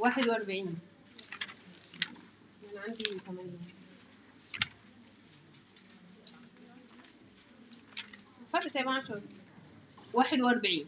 واحد وأربعين أنا عندي ثمانية فرق تقريبا عشرة واحد وأربعين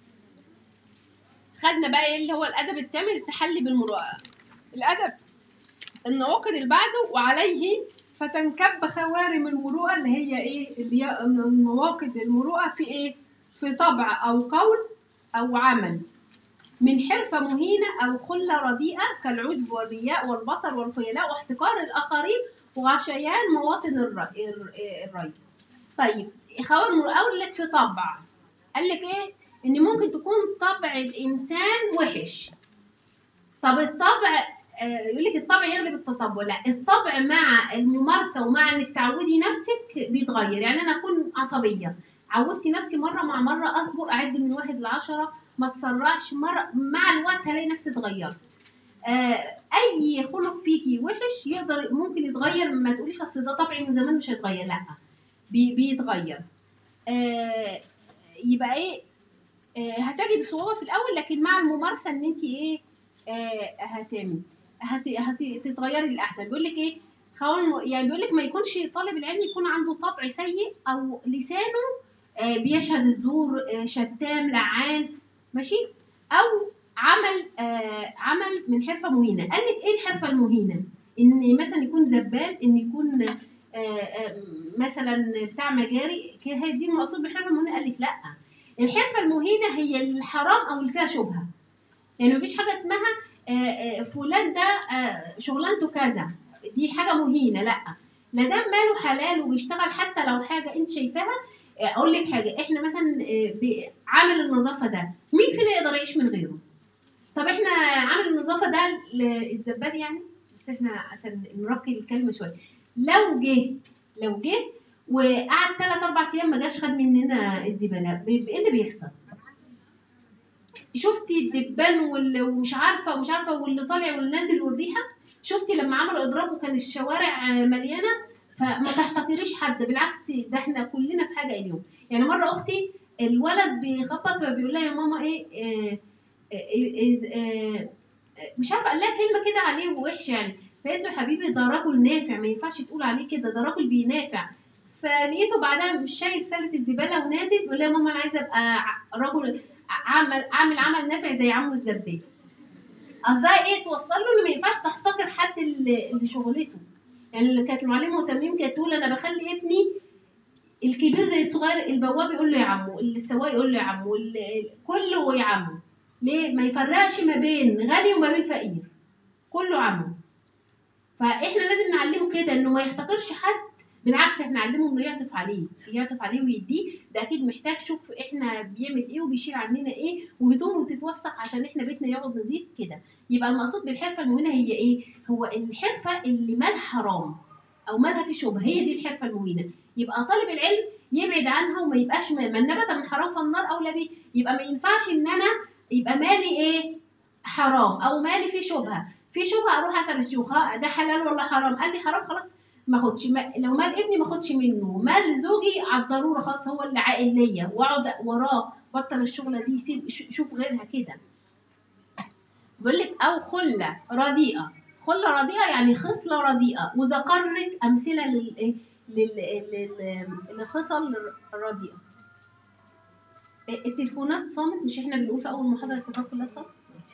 خدنا بقى ايه اللي هو الأدب التام التحلي بالمروءة الأدب النواقد اللي بعده وعليه فتنكب خوارم المروءة اللي هي ايه اللي هي النواقد المروءة في ايه في طبع أو قول أو عمل من حرفة مهينة أو خلة رديئة كالعجب والرياء والبطر والخيلاء واحتقار الآخرين وغشيان مواطن الر- الر- الريس طيب خوارم المروءة أقول لك في طبع قال لك ايه ان ممكن تكون طبع الانسان وحش طب الطبع آه، يقول لك الطبع يغلب التطبع لا الطبع مع الممارسه ومع انك تعودي نفسك بيتغير يعني انا اكون عصبيه عودت نفسي مره مع مره اصبر اعد من واحد لعشرة ما تسرعش مره مع الوقت هلاقي نفسي اتغيرت آه، اي خلق فيكي وحش يقدر ممكن يتغير ما تقوليش اصل ده طبعي من زمان مش هيتغير لا بي- بيتغير آه، يبقى ايه آه، هتجد صعوبة في الأول لكن مع الممارسة إن أنت إيه آه، هتعملي هت... هتتغيري للأحسن بيقول لك إيه خون يعني بيقول لك ما يكونش طالب العلم يكون عنده طبع سيء أو لسانه آه، بيشهد الزور آه، شتام لعان ماشي أو عمل آه، عمل من حرفة مهينة قال لك إيه الحرفة المهينة؟ إن مثلا يكون زبال إن يكون آه، آه، مثلا بتاع مجاري كده هي دي المقصود بالحرفة المهينة قال لك لأ الحرفة المهينة هي الحرام أو اللي فيها شبهة يعني مفيش حاجة اسمها آه، آه، فلان ده آه، شغلانته كذا دي حاجة مهينة لا لا ده ماله حلال وبيشتغل حتى لو حاجة انت شايفاها آه، اقول لك حاجة احنا مثلا آه، ب- عامل النظافة ده مين فينا يقدر يعيش من غيره طب احنا عامل النظافة ده للزبال يعني بس احنا عشان نرقي الكلمة شوية لو جه لو جه وقعد ثلاث اربع ايام ما جاش خد مننا الزباله بي- ايه اللي بيحصل؟ شفتي الدبان وال- ومش عارفه ومش عارفه واللي طالع واللي نازل والريحه شفتي لما عملوا اضراب وكان الشوارع آه، مليانه فما تحتقريش حد بالعكس ده احنا كلنا في حاجه اليوم يعني مره اختي الولد بيخبط فبيقول لها يا ماما ايه آه آه آه آه آه مش عارفه قال لها كلمه كده عليه وحشه يعني فقالت له يا حبيبي ده رجل نافع ما ينفعش تقول عليه كده ده رجل بينافع فلقيته بعدها مش شايل سله الزباله ونازل بيقول لها يا ماما انا عايزه ابقى ع- رجل اعمل اعمل عمل نافع زي عمو الزبال قصدها ايه توصل له ان ما ينفعش تحتقر حد اللي اللي شغلته يعني اللي كانت المعلمه تميم كانت تقول انا بخلي ابني الكبير زي الصغير البواب يقول له يا عمو السواق يقول له يا عمو ال- كله يا عمو ليه ما يفرقش ما بين غني وما بين فقير كله عمو فاحنا لازم نعلمه كده انه ما يحتقرش حد بالعكس احنا نعلمه انه يعطف عليه يعطف عليه ويديه ده اكيد محتاج شوف احنا بيعمل ايه وبيشيل عننا ايه وهدومه تتوسخ عشان احنا بيتنا يقعد نظيف كده يبقى المقصود بالحرفه المهينه هي ايه هو الحرفه اللي مالها حرام او مالها في شبهه هي دي الحرفه المهينه يبقى طالب العلم يبعد عنها وما يبقاش ما من نبت من حرام فالنار اولى به يبقى ما ينفعش ان انا يبقى مالي ايه حرام او مالي فيه شبهه في شبهه اروح اسال الشيوخ ها ده حلال ولا حرام قال لي حرام خلاص ما اخدش ما لو مال ابني ما اخدش منه مال زوجي على الضروره خلاص هو اللي عائل ليا واقعد وراه بطل الشغله دي سيب ش- شوف غيرها كده بيقول لك او خله رديئه خله رديئه يعني خصله رديئه وذكر لك امثله لل لل لل- للخصل الرديئه التليفونات صامت مش احنا بنقول في اول محاضره التليفونات كلها صامت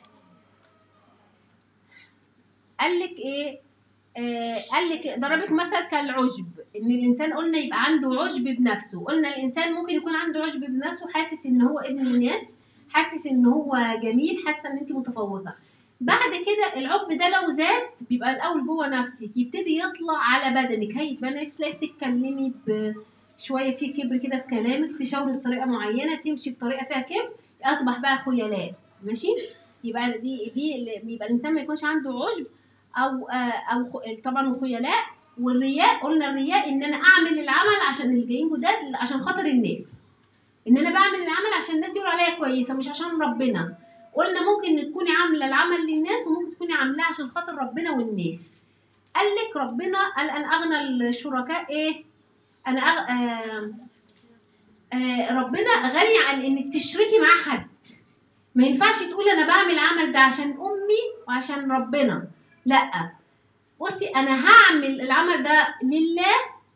قال لك ايه آه قال لك ضربك مثل كالعجب ان الانسان قلنا يبقى عنده عجب بنفسه قلنا الانسان ممكن يكون عنده عجب بنفسه حاسس ان هو ابن الناس حاسس ان هو جميل حاسه ان انت متفوقه بعد كده العجب ده لو زاد بيبقى الاول جوه نفسك يبتدي يطلع على بدنك هيبقى انك تلاقي بتتكلمي بشويه في كبر كده في كلامك تشاوري بطريقه معينه تمشي بطريقه فيها كبر اصبح بقى خيلاء ماشي يبقى دي دي اللي- يبقى الانسان ما يكونش عنده عجب او آه، او خ- طبعا الخيلاء والرياء قلنا الرياء ان انا اعمل العمل عشان اللي جايين جداد عشان خاطر الناس ان انا بعمل العمل عشان الناس يقولوا عليا كويسه مش عشان ربنا قلنا ممكن تكوني عامله العمل للناس وممكن تكوني عاملاه عشان خاطر ربنا والناس قال لك ربنا قال ان اغنى الشركاء ايه انا أغ... آه... آه... ربنا غني عن انك تشركي مع حد ما ينفعش تقول انا بعمل العمل ده عشان امي وعشان ربنا لا بصي انا هعمل العمل ده لله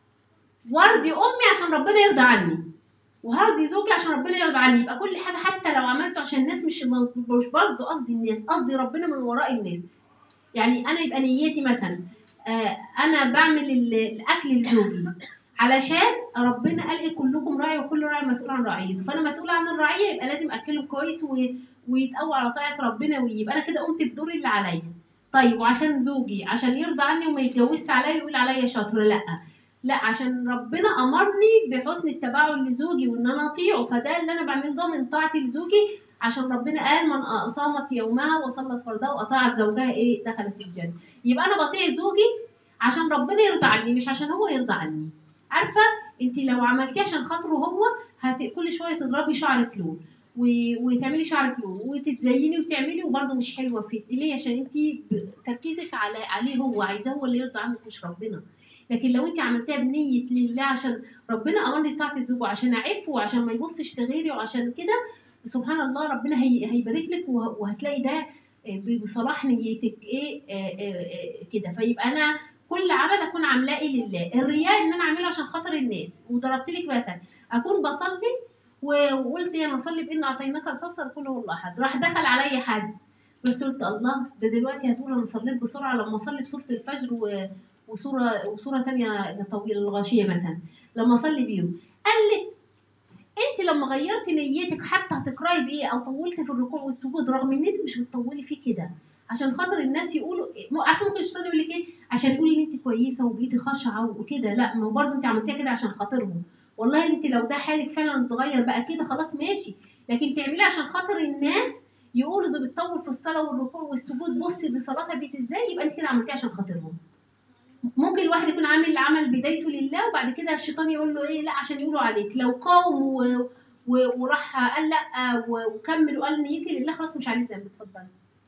وارضي امي عشان ربنا يرضى عني وهرضي زوجي عشان ربنا يرضى عني يبقى كل حاجه حتى لو عملته عشان الناس مش مش برضه قصدي الناس قصدي ربنا من وراء الناس يعني انا يبقى نيتي مثلا آه انا بعمل ال- الاكل لزوجي علشان ربنا قال ايه كلكم راعي وكل راعي مسؤول عن رعيته فانا مسؤوله عن الرعيه يبقى لازم اكله كويس و... ويتقوى على طاعه ربنا ويبقى انا كده قمت بدوري اللي عليا طيب وعشان زوجي عشان يرضى عني وما يتجوزش عليا ويقول عليا شاطره لا لا عشان ربنا امرني بحسن التباعد لزوجي وان انا اطيعه فده اللي انا بعمله ده من طاعتي لزوجي عشان ربنا قال من صامت يومها وصلت فرضها واطاعت زوجها ايه دخلت الجنه يبقى انا بطيع زوجي عشان ربنا يرضى عني مش عشان هو يرضى عني عارفه انت لو عملتيه عشان خاطره هو هت كل شويه تضربي شعرك لون و- وتعملي شعرك لون وتتزيني وتعملي وبرده مش حلوه فيك ليه عشان انت ب- تركيزك على عليه هو عايزاه هو اللي يرضى عنك مش ربنا لكن لو انت عملتيها بنيه لله عشان ربنا امرني بتاعت الزوج وعشان اعفه وعشان ما يبصش لغيري وعشان كده سبحان الله ربنا هي هيبارك لك وه- وهتلاقي ده ب- بصلاح نيتك ايه آه، آه، آه، كده فيبقى انا كل عمل اكون عاملاه ايه لله الرياء ان انا اعمله عشان خاطر الناس وضربت لك مثلا اكون بصلي و- وقلت يا نصلي بان اعطيناك الكوثر كله هو الله احد راح دخل عليا حد رحت قلت الله ده دلوقتي هتقول انا صليت بسرعه لما اصلي بسوره الفجر و... وسوره وسوره ثانيه طويله الغاشيه مثلا لما اصلي بيهم قال لك انت لما غيرت نيتك حتى هتقراي بايه او طولت في الركوع والسجود رغم ان انت مش بتطولي فيه كده عشان خاطر الناس يقولوا مو- عارفه ممكن الشيطان يقول لك ايه عشان يقول ان انت كويسه وبقيتي خاشعه وكده لا ما هو برضه انت عملتيها كده عشان خاطرهم والله انت لو ده حالك فعلا اتغير بقى كده خلاص ماشي لكن تعمليه عشان خاطر الناس يقولوا ده بتطول في الصلاه والركوع والسجود بصي دي صلاتها بقت ازاي يبقى انت كده عملتيها عشان خاطرهم ممكن الواحد يكون عامل العمل بدايته لله وبعد كده الشيطان يقول له ايه لا عشان يقولوا عليك لو قاوم و... و... وراح قال لا و... وكمل وقال نيتي لله خلاص مش عليه ذنب اتفضل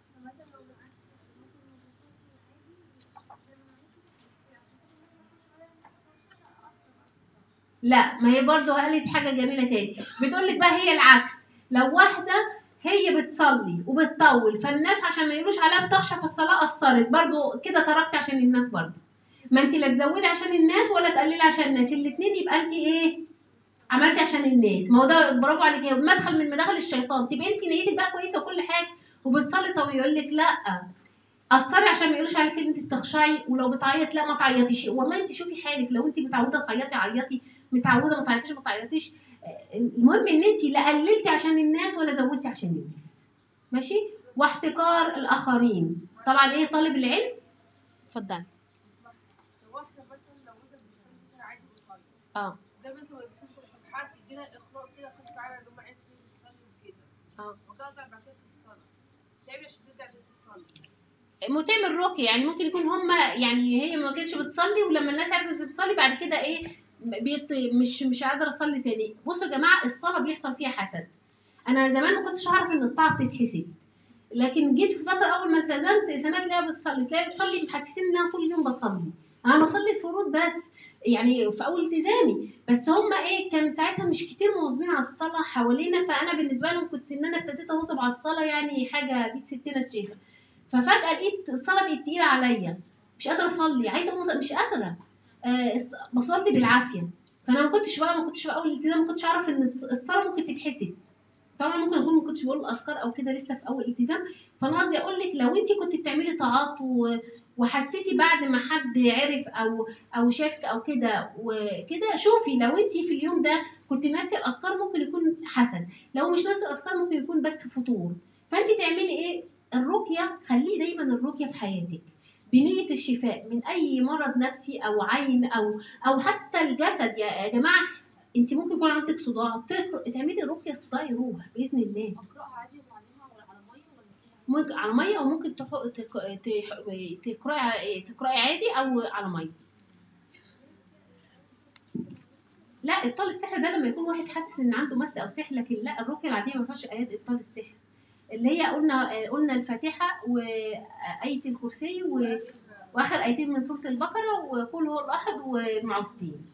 لا ما هي برضه قالت حاجه جميله تاني بتقول لك بقى هي العكس لو واحده هي بتصلي وبتطول فالناس عشان ما يقولوش عليها بتخشى في الصلاه قصرت برضه كده تركت عشان الناس برضه ما انت لا تزودي عشان الناس ولا تقللي عشان الناس الاثنين يبقى انت ايه عملتي عشان الناس ما هو ده برافو عليكي هو مدخل من مداخل الشيطان تبقى انت نيتك بقى كويسه وكل حاجه وبتصلي طب يقول لك لا قصري عشان ما يقولوش عليك ان انت بتخشعي ولو بتعيط لا ما تعيطيش والله انت شوفي حالك لو انت متعوده تعيطي عيطي متعوده ما تعيطيش ما تعيطيش آه، المهم ان انت لا قللتي عشان الناس ولا زودتي عشان الناس ماشي واحتقار الاخرين طبعا ايه طالب العلم اتفضل واحدة مثلا لو مثلا بتصلي مثلا عايزة تصلي اه ده مثلا بتصلي فتحات يجيلها إخلاق كده غصب عنها إن هم عايزين تصلي وكده اه وتقطع بعد كده في الصلاة تعمل عشان ترجع تاني تصلي مو تعمل رقية يعني ممكن يكون هم يعني هي ما كانتش بتصلي ولما الناس عرفت بتصلي بعد كده ايه بيت مش مش قادره اصلي تاني بصوا يا جماعه الصلاه بيحصل فيها حسد انا زمان ما كنتش اعرف ان الطاعه بتتحسد لكن جيت في فتره اول ما التزمت سنه تلاقيها بتصلي تلاقيها بتصلي محسسين انها طول اليوم بتصلي انا بصلي الفروض بس يعني في اول التزامي بس هم ايه كان ساعتها مش كتير مواظبين على الصلاه حوالينا فانا بالنسبه لهم كنت ان انا ابتديت اواظب على الصلاه يعني حاجه بيت ستنا الشيخه ففجاه لقيت الصلاه بقت تقيله عليا مش قادره اصلي عايزه اقوم أصلي، مش قادره آه الص- بصلي بالعافيه فانا ما كنتش بقى ما كنتش في اول الالتزام ما كنتش اعرف ان الص- الصلاه ممكن تتحسب طبعا ممكن اكون ما كنتش بقول الاذكار او كده لسه في اول التزام فانا قصدي اقول لك لو انت كنت بتعملي طاعات و... وحسيتي بعد ما حد عرف او او شافك او كده وكده شوفي لو انت في اليوم ده كنت ناسي الاذكار ممكن يكون حسن لو مش ناسي الاذكار ممكن يكون بس فطور فانت تعملي ايه الرقيه خليه دايما الرقيه في حياتك بنية الشفاء من أي مرض نفسي أو عين أو أو حتى الجسد يا يا جماعة أنت ممكن يكون عندك صداع تقر- تعملي رقية صداع يروح بإذن الله أقرأها عادي وبعدين ولا على مية ولا كده ممكن على ميه او ممكن تح... تك... تح... تقراي تقراي عادي او على ميه لا ابطال السحر ده لما يكون واحد حاسس ان عنده مس او سحر لكن لا الرقيه العاديه ما فيهاش ايات ابطال السحر اللي هي قلنا قلنا الفاتحه وايه الكرسي و... واخر ايتين من سوره البقره وقل هو الاحد والمعوذتين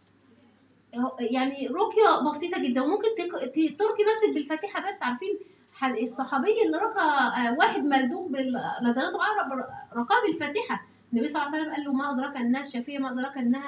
هو- يعني رقيه بسيطه جدا وممكن تك... ت- ترقي نفسك بالفاتحه بس عارفين حد- الصحابي اللي رقى آه، واحد ملدوغ باللدغته عرب رقاه بالفاتحه النبي صلى الله عليه وسلم قال له ما ادراك انها الشافيه ما ادراك انها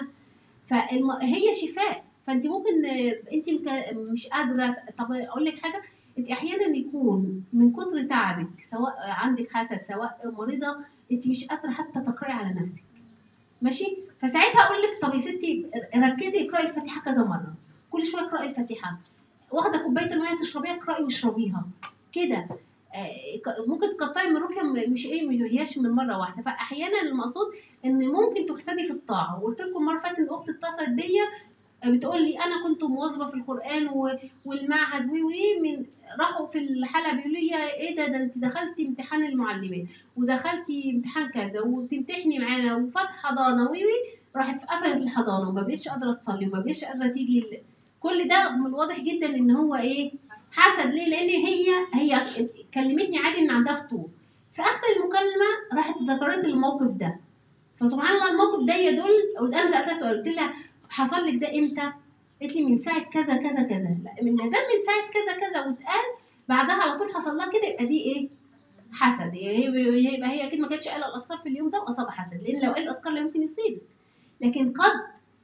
فهي شفاء فانت ممكن آه، انت مك- مش قادره طب اقول لك حاجه انت احيانا يكون من كتر تعبك سواء عندك حسد سواء مريضه انت مش قادره حتى تقراي على نفسك ماشي فساعتها اقول لك طب يا ستي ركزي اقراي الفاتحه كذا مره كل شويه اقراي الفاتحه واخده كوبايه الميه تشربيها اقراي واشربيها كده آه، ك- ممكن تكتري من الرقيه م- مش ايه ما هياش من مره واحده فاحيانا المقصود ان ممكن تحسبي في الطاعه وقلت لكم مره فاتت ان اختي اتصلت بيا آه، بتقول لي انا كنت مواظبه في القران و- والمعهد وي وي من راحوا في الحلقه بيقولوا لي يا ايه ده ده انت دخلتي امتحان المعلمين ودخلتي امتحان كذا وبتمتحني معانا وفاتحه حضانه وي وي راحت قفلت الحضانه وما بقتش قادره تصلي وما بقتش قادره تيجي ال- كل ده من الواضح جدا ان هو ايه حسد ليه لان هي هي كلمتني عادي ان عندها فطور في اخر المكالمه راحت ذكرت الموقف ده فسبحان الله الموقف ده يدل قلت انا سالتها سؤال قلت لها حصل لك ده امتى؟ قالت لي من ساعه كذا كذا كذا لا من دام من ساعه كذا كذا واتقال بعدها على طول حصل لها كده يبقى دي ايه؟ حسد هي- يبقى هي اكيد ما كانتش قايله الاذكار في اليوم ده واصاب حسد لان لو قال الاذكار لا يمكن يصيبك لكن قد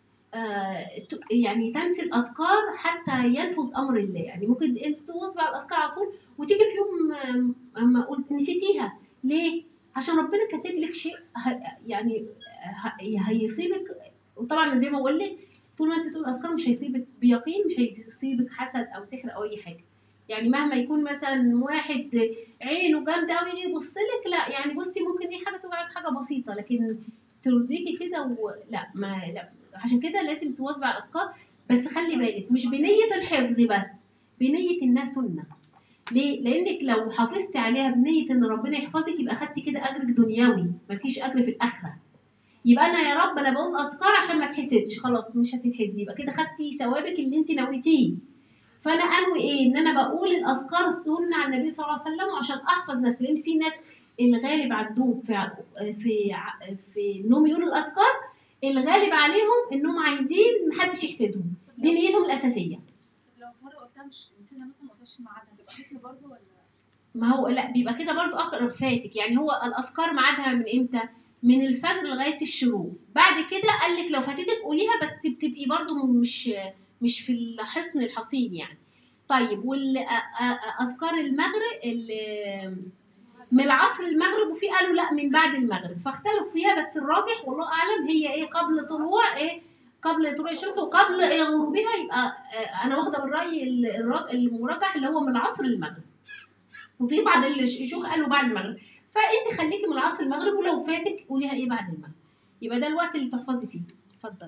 آه ت- يعني تنسي الاذكار حتى ينفذ امر الله يعني ممكن انت تواظبي على الاذكار على طول وتيجي في يوم آم، اما قلت نسيتيها ليه؟ عشان ربنا كاتب لك شيء ه- يعني ه- هيصيبك وطبعا زي ما بقول لك طول ما انت تقول اذكار مش هيصيبك بيقين مش هيصيبك حسد او سحر او اي حاجه يعني مهما يكون مثلا واحد عينه جامده قوي يجي يبص لك لا يعني بصي ممكن دي حاجه توجعك حاجه بسيطه لكن ترضيكي كده ولا ما لا عشان كده لازم تواظبي على الاذكار بس خلي بالك مش بنيه الحفظ بس بنيه انها سنه ليه؟ لانك لو حافظتي عليها بنيه ان ربنا يحفظك يبقى خدتي كده اجرك دنيوي مالكيش اجر في الاخره يبقى انا يا رب انا بقول اذكار عشان ما تحسدش خلاص مش هتتحسدي يبقى كده خدتي ثوابك اللي انت نويتيه فانا انوي ايه ان انا بقول الاذكار السنه على النبي صلى الله عليه وسلم عشان احفظ نفسي لان في ناس الغالب عندهم في ع- في ع- في انهم يقولوا الاذكار الغالب عليهم انهم عايزين محدش يحسدهم دي نيتهم الاساسيه طب لو مرة قلتها مش نسينا مثلا ما قلتهاش ميعادها تبقى حسن برضه ولا ما هو لا بيبقى كده برضو اقرب فاتك يعني هو الاذكار ميعادها من امتى من الفجر لغايه الشروق بعد كده قال لك لو فاتتك قوليها بس بتبقي برضو مش مش في الحصن الحصين يعني طيب والاذكار المغرب ال- من العصر المغرب وفي قالوا لا من بعد المغرب فاختلفوا فيها بس الراجح والله اعلم هي ايه قبل طلوع ايه قبل طلوع الشمس وقبل إيه غروبها يبقى آه، انا واخده بالراي ال- الرا- المرجح اللي هو من العصر المغرب وفي بعض الشيوخ قالوا بعد المغرب فانت خليكي من العصر المغرب ولو فاتك قوليها ايه بعد المغرب يبقى ده الوقت اللي تحفظي فيه اتفضل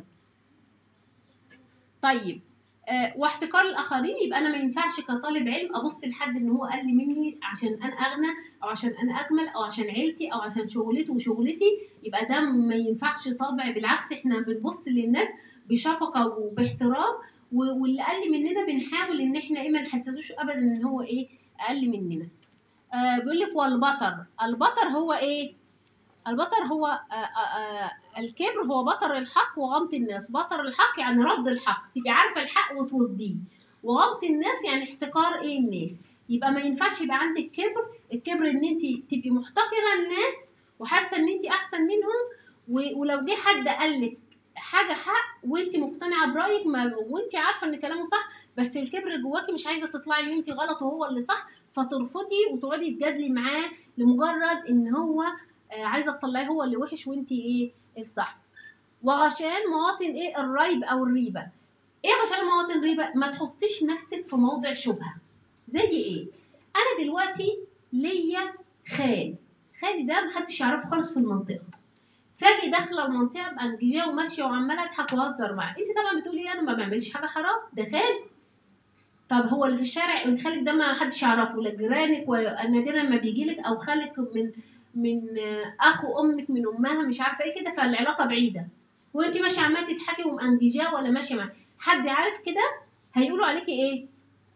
طيب آه واحتقار الاخرين يبقى انا ما ينفعش كطالب علم ابص لحد ان هو اقل مني عشان انا اغنى او عشان انا اجمل او عشان عيلتي او عشان شغلته وشغلتي يبقى ده ما ينفعش طابع بالعكس احنا بنبص للناس بشفقه وباحترام و- واللي اقل مننا بنحاول ان احنا ايه ما نحسسوش ابدا ان هو ايه اقل مننا آه بيقول لك والبطر البطر هو ايه البطر هو آه آه آه الكبر هو بطر الحق وغمط الناس بطر الحق يعني رد الحق تبقي عارفه الحق وترديه وغمط الناس يعني احتقار ايه الناس يبقى ما ينفعش يبقى عندك كبر الكبر ان انت تبقي محتقره الناس وحاسه ان انت احسن منهم و- ولو جه حد قال لك حاجه حق وانت مقتنعه برايك ما وانت عارفه ان كلامه صح بس الكبر جواكي مش عايزه تطلعي ان انت غلط وهو اللي صح فترفضي وتقعدي تجادلي معاه لمجرد ان هو آه، عايزه تطلعيه هو اللي وحش وانت ايه الصح وغشان مواطن ايه الريب او الريبه ايه غشان مواطن الريبه ما تحطيش نفسك في موضع شبهه زي ايه انا دلوقتي ليا خال خالي ده محدش يعرفه خالص في المنطقه فاجي داخله المنطقه بانجيه وماشيه وعماله اضحك واهزر معاه انت طبعا بتقولي إيه؟ انا ما بعملش حاجه حرام ده خالي طب هو اللي في الشارع انت خالك ده ما حدش يعرفه لا جيرانك ولا نادرا ما بيجي لك او خالك من من آه، اخو امك من امها مش عارفه ايه كده فالعلاقه بعيده وانت ماشيه عماله تضحكي ومأنججاه ولا ماشيه معاه حد عارف كده هيقولوا عليكي ايه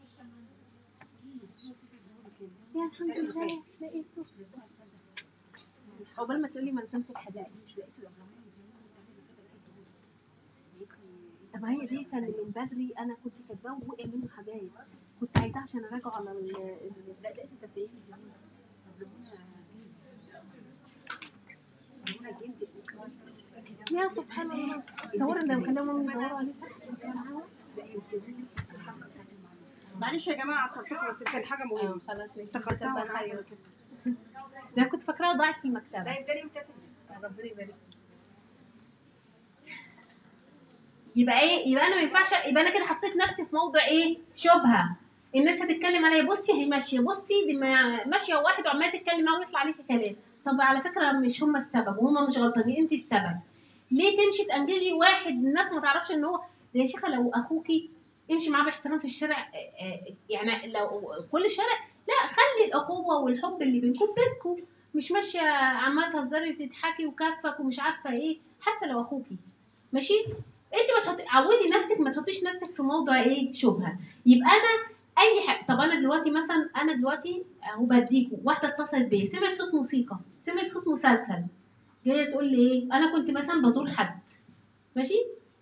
يا الحمد لله لقيته عقبال ما تقولي ملزمة الحدائق طب ما هي دي كان من بدري انا كنت كاتباه ووقع منه حاجات كنت عايزاه عشان اراجعه على ال ال- لا لقيت تسعين يا سبحان الله تصور ان بكلمهم يدوروا عليه معلش يا جماعه عطلتكم بس كان حاجه مهمه اه خلاص ماشي افتكرتها كتبها وانا حاجة. قاعدة كده. ده كنت فاكراها ضاعت في المكتبة لا يبدأ يوم تلاتة. ربنا يبارك يبقى ايه يبقى انا ما ينفعش يبقى انا كده حطيت نفسي في موضع ايه شبهه الناس هتتكلم عليا بصي هي ماشيه بصي دي ما- ماشيه واحد وعماله تتكلم معاه ويطلع عليكي كلام طب على فكره مش هم السبب وهم مش غلطانين انت السبب ليه تمشي تانجلي واحد الناس ما تعرفش ان هو ده يا شيخه لو اخوكي امشي معاه باحترام في الشارع آه، آه، يعني لو كل شارع لا خلي الاخوه والحب اللي بينكم بينكم مش ماشيه عماله تهزري وتضحكي وكفك ومش عارفه ايه حتى لو اخوكي ماشي انت ما تحطي عودي نفسك ما تحطيش نفسك في موضع ايه شبهه يبقى انا اي حاجه طب انا دلوقتي مثلا انا دلوقتي اهو بديكوا واحده اتصلت بيا سمعت صوت موسيقى سمعت صوت مسلسل جايه تقول لي ايه انا كنت مثلا بزور حد ماشي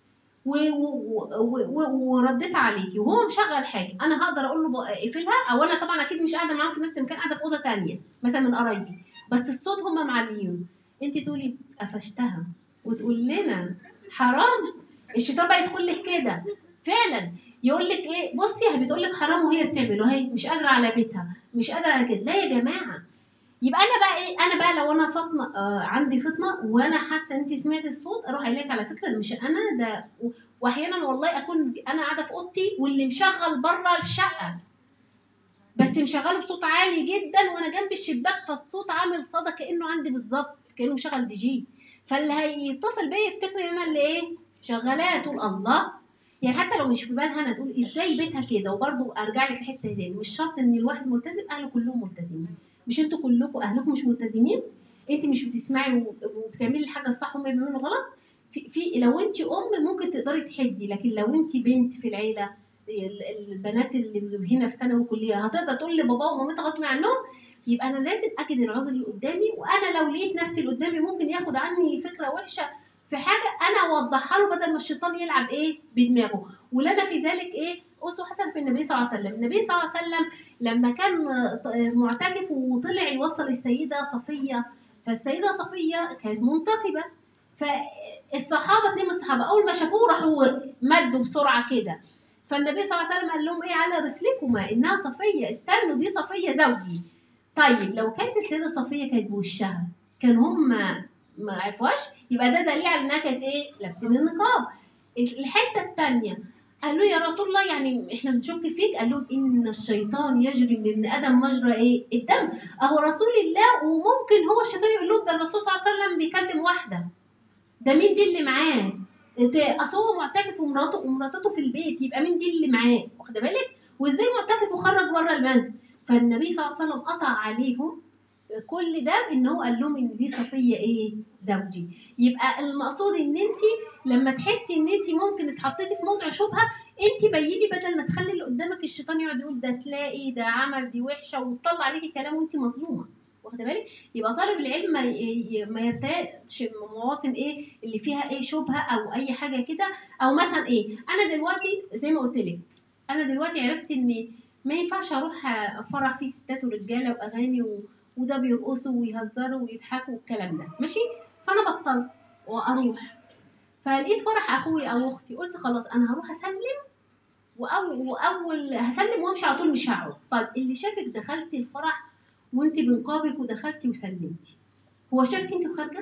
و- و- و- و- ورديت عليكي وهو مشغل حاجه انا هقدر اقول له بق- اقفلها او انا طبعا اكيد مش قاعده معاه في نفس المكان قاعده في اوضه تانية مثلا من قرايبي بس الصوت هم معليين انت تقولي قفشتها وتقول لنا حرام الشيطان بقى يدخل لك كده فعلا يقول لك ايه بصي هي بتقول لك حرام وهي بتعمله هي مش قادره على بيتها مش قادره على كده لا يا جماعه يبقى انا بقى ايه انا بقى لو انا فاطمه آه عندي فطنه وانا حاسه ان انت سمعت الصوت اروح قايله لك على فكره ده مش انا ده و- واحيانا والله اكون انا قاعده في اوضتي واللي مشغل بره الشقه بس مشغله بصوت عالي جدا وانا جنب الشباك فالصوت عامل صدى كانه عندي بالظبط كانه مشغل دي جي فاللي هيتصل بيا يفتكر ان انا اللي ايه شغالاه تقول الله يعني حتى لو مش في بالها انا تقول ازاي بيتها كده وبرضه ارجع لك لحته تاني مش شرط ان الواحد ملتزم اهله كلهم ملتزمين مش انتوا كلكم اهلكم مش ملتزمين انت مش بتسمعي و- وبتعملي الحاجه الصح وهم بيعملوا غلط في, في لو انت ام ممكن تقدري تحدي لكن لو انت بنت في العيله ال- البنات اللي هنا في ثانوي وكليه هتقدر تقول لبابا ومامتها غصب عنهم يبقى انا لازم اجد العذر اللي قدامي وانا لو لقيت نفسي اللي قدامي ممكن ياخد عني فكره وحشه في حاجه انا اوضحها له بدل ما الشيطان يلعب ايه بدماغه ولنا في ذلك ايه اسوه حسن في النبي صلى الله عليه وسلم النبي صلى الله عليه وسلم لما كان آه، معتكف وطلع يوصل السيده صفيه فالسيده صفيه كانت منتقبه فالصحابه اتنين من الصحابه اول ما شافوه راحوا مدوا بسرعه كده فالنبي صلى الله عليه وسلم قال لهم ايه على رسلكما انها صفيه استنوا دي صفيه زوجي طيب لو كانت السيده صفيه كانت بوشها كان هم ما عرفوهاش يبقى ده دليل على انها كانت ايه لابسين النقاب الحته الثانيه قالوا يا رسول الله يعني احنا بنشك فيك قال لهم ان الشيطان يجري من ابن ادم مجرى ايه الدم اهو رسول الله وممكن هو الشيطان يقول لهم ده الرسول صلى الله عليه وسلم بيكلم واحده ده مين دي اللي معاه إنت- اصل هو معتكف ومراته ومراتته في البيت يبقى مين دي اللي معاه واخده بالك وازاي معتكف وخرج بره المنزل فالنبي صلى الله عليه وسلم قطع عليهم كل ده ان هو قال لهم ان دي صفيه ايه زوجي يبقى المقصود ان انت لما تحسي ان انت ممكن اتحطيتي في موضع شبهه انت بيني بدل ما تخلي اللي قدامك الشيطان يقعد يقول ده تلاقي ده عمل دي وحشه وتطلع عليكي كلام وانت مظلومه واخده بالك يبقى طالب العلم ما ي- ي- ما يرتادش مواطن ايه اللي فيها ايه شبهه او اي حاجه كده او مثلا ايه انا دلوقتي زي ما قلت لك انا دلوقتي عرفت ان ما ينفعش اروح فرح فيه ستات ورجاله واغاني و... وده بيرقصوا ويهزروا ويضحكوا والكلام ده ماشي فانا بطلت واروح فلقيت فرح اخوي او اختي قلت خلاص انا هروح اسلم واول واول هسلم وامشي على طول مش هقعد طيب اللي شافك دخلتي الفرح وانت بنقابك ودخلتي وسلمتي هو شافك انت خارجه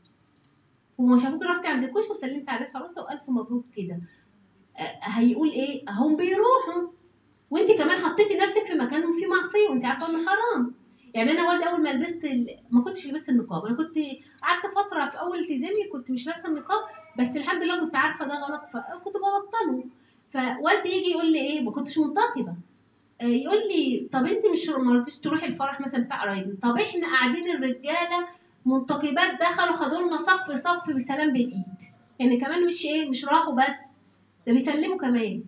هو شافك رحتي عند الكشك وسلمت عليه عروسه والف مبروك كده آه، هيقول ايه هم بيروحوا وانت كمان حطيتي نفسك في مكان فيه معصيه وانت عارفه انه حرام يعني انا والدي اول ما لبست ال... ما كنتش لبست النقاب انا كنت قعدت فتره في اول التزامي كنت مش لابسه النقاب بس الحمد لله كنت عارفه ده غلط فكنت ببطله فوالدي يجي يقول لي ايه ما كنتش منتقبه آه، يقول لي طب انت مش ما رضيتيش تروحي الفرح مثلا بتاع قرايبي طب احنا قاعدين الرجاله منتقبات دخلوا خدوا لنا صف صف بسلام بالايد يعني كمان مش ايه مش راحوا بس ده بيسلموا كمان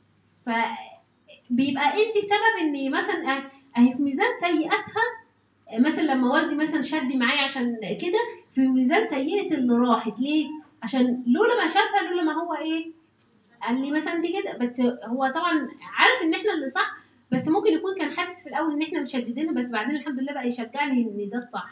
فبيبقى انت سبب ان مثلا اه- اهي في ميزان سيئاتها اه، مثلا لما والدي مثلا شد معايا عشان كده في ميزان سيئة اللي راحت ليه؟ عشان لولا ما شافها لولا ما هو ايه قال لي مثلا دي كده بس هو طبعا عارف ان احنا اللي صح بس ممكن يكون كان حاسس في الاول ان احنا مشددينه بس بعدين الحمد لله بقى يشجعني ان ده الصح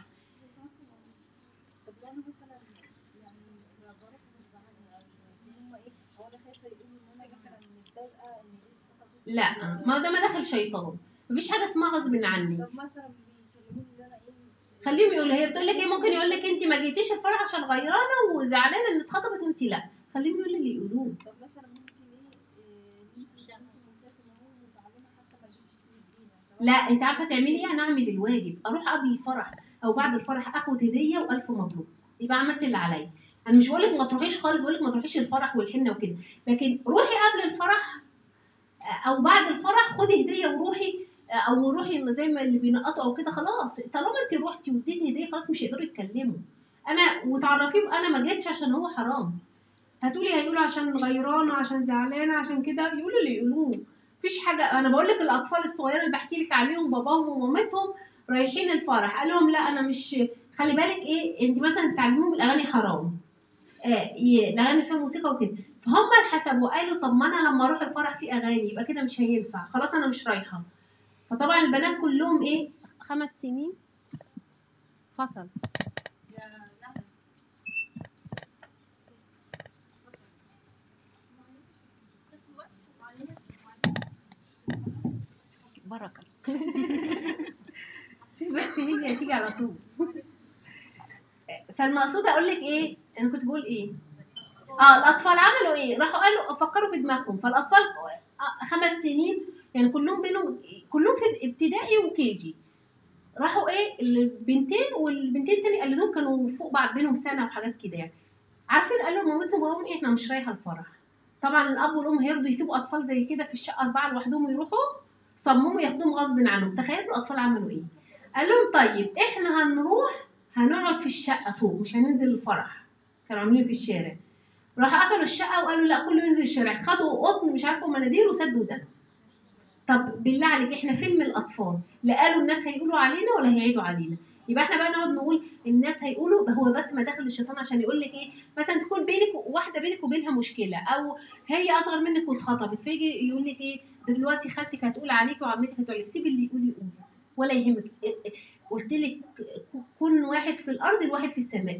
طب لو انا مثلا يعني بروح غصب عني او هم ايه هو انا خايفه يقولوا ان انا مثلا متضايقه ان ايه الثقه دي لا ما ده ما دخل شيطان مفيش حاجه اسمها غصب عني طب مثلا بيكلموني ان انا ايه خليهم يقولوا هي بتقول لك ايه ممكن يقول لك انت ما جيتيش الفرح عشان غيرانه وزعلانه ان اتخطبت وانت لا خليهم يقولوا اللي يقولوه طب مثلا ممكن ايه إيه، انت انت مبتسمه اهو وزعلانه حتى ما تجيش تدينا لا انت عارفه تعملي ايه انا اعمل الواجب اروح قبل الفرح او بعد الفرح اخد هديه والف مبروك يبقى عملت اللي عليا انا مش بقول لك ما تروحيش خالص بقول لك ما تروحيش الفرح والحنه وكده لكن روحي قبل الفرح آه، او بعد الفرح خدي هديه وروحي آه، او روحي زي ما اللي بينقطوا او كده خلاص طالما انت روحتي واديتي هديه خلاص مش هيقدروا يتكلموا انا وتعرفيه انا ما جيتش عشان هو حرام هتقولي هيقولوا عشان غيرانه عشان زعلانه عشان كده يقولوا اللي يقولوه مفيش حاجه انا بقول لك الاطفال الصغيره اللي بحكي لك عليهم باباهم ومامتهم رايحين الفرح قال لهم لا انا مش خلي بالك ايه انت مثلا تعلميهم الاغاني حرام آه ي- الاغاني فيها موسيقى وكده فهم حسبوا قالوا طب ما انا لما اروح الفرح فيه اغاني يبقى كده مش هينفع خلاص انا مش رايحه فطبعا البنات كلهم ايه خمس سنين فصل بركه شوف بس هي هتيجي على طول فالمقصود اقول لك ايه انا كنت بقول ايه اه الاطفال عملوا ايه راحوا قالوا فكروا في دماغهم فالاطفال آه، خمس سنين يعني كلهم بينهم كلهم في ابتدائي وكيجي راحوا ايه البنتين والبنتين التاني قلدوهم كانوا فوق بعض بينهم سنه وحاجات كده يعني عارفين قالوا لمامتهم وباباهم ايه احنا مش رايحه الفرح طبعا الاب والام هيرضوا يسيبوا اطفال زي كده في الشقه اربعه لوحدهم ويروحوا صمموا ياخدوهم غصب عنهم تخيلوا الاطفال عملوا ايه قال لهم طيب احنا هنروح هنقعد في الشقه فوق مش هننزل الفرح كانوا عاملين في الشارع راح قفلوا الشقه وقالوا لا كله ينزل الشارع خدوا قطن مش عارفه مناديل وسدوا ده طب بالله عليك احنا فيلم الاطفال لا قالوا الناس هيقولوا علينا ولا هيعيدوا علينا يبقى احنا بقى نقعد نقول الناس هيقولوا هو بس مداخل الشيطان عشان يقول لك ايه مثلا تكون بينك واحده بينك وبينها مشكله او هي اصغر منك واتخطبت فيجي يقول لك ايه ده دلوقتي خالتك هتقول عليك وعمتك هتقول لك سيب اللي يقول يقول ولا يهمك قلت لك كن واحد في الارض الواحد في السماء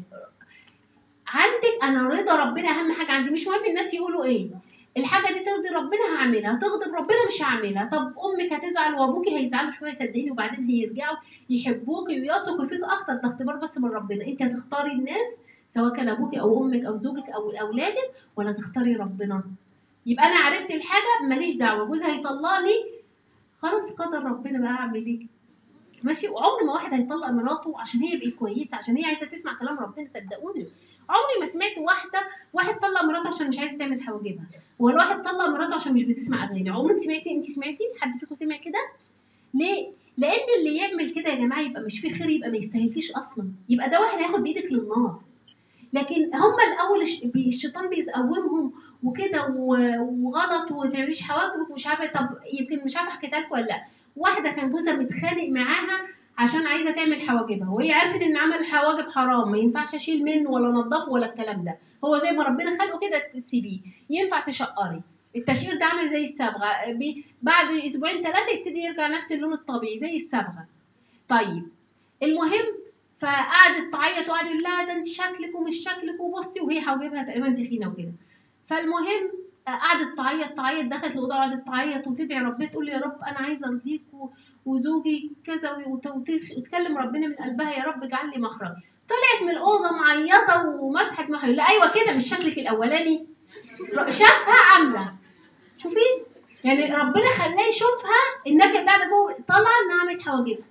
عندك انا رضا ربنا اهم حاجه عندي مش مهم الناس يقولوا ايه الحاجه دي ترضي ربنا هعملها تغضب ربنا مش هعملها طب امك هتزعل وابوكي هيزعلوا شويه صدقيني وبعدين هيرجعوا يحبوكي ويثقوا فيك اكتر ده اختبار بس من ربنا انت هتختاري الناس سواء كان ابوكي او امك او زوجك او اولادك ولا تختاري ربنا يبقى انا عرفت الحاجه ماليش دعوه جوزي هيطلقني خلاص قدر ربنا بقى اعمل ايه ماشي وعمر ما واحد هيطلق مراته عشان هي بقت كويسه عشان هي عايزه تسمع كلام ربنا صدقوني عمري ما سمعت واحده واحد طلق مراته عشان مش عايزه تعمل حواجبها ولا واحد طلق مراته عشان مش بتسمع اغاني عمرك سمعتي انت سمعتي حد فيكم سمع كده ليه لان اللي يعمل كده يا جماعه يبقى مش فيه خير يبقى ما يستاهلكيش اصلا يبقى ده واحد هياخد بايدك للنار لكن هم الاول الش- بي- الشيطان بيقومهم وكده و- وغلط وما تعمليش حواجبك ومش عارفه طب يمكن مش عارفه حكيتها لكم ولا لا واحده كان جوزها متخانق معاها عشان عايزه تعمل حواجبها وهي عرفت ان عمل الحواجب حرام ما ينفعش اشيل منه ولا انضفه ولا الكلام ده هو زي ما ربنا خلقه كده تسيبيه ينفع تشقري التشقير ده عامل زي الصبغه بي- بعد اسبوعين ثلاثه يبتدي يرجع نفس اللون الطبيعي زي الصبغه طيب المهم فقعدت تعيط وقعد يقول لها ده انت شكلك ومش شكلك وبصي وهي حواجبها تقريبا تخينه وكده فالمهم آه، قعدت تعيط تعيط دخلت الاوضه وقعدت تعيط وتدعي ربنا تقول له يا رب انا عايزه ارضيك و- وزوجي كذا وت- وت- وتكلم ربنا من قلبها يا رب اجعل لي مخرج طلعت من الاوضه معيطه ومسحت محي لا ايوه كده مش شكلك الاولاني ر- شافها عامله شوفي يعني ربنا خلاه يشوفها انها كانت قاعده جوه طالعه انها عملت حواجبها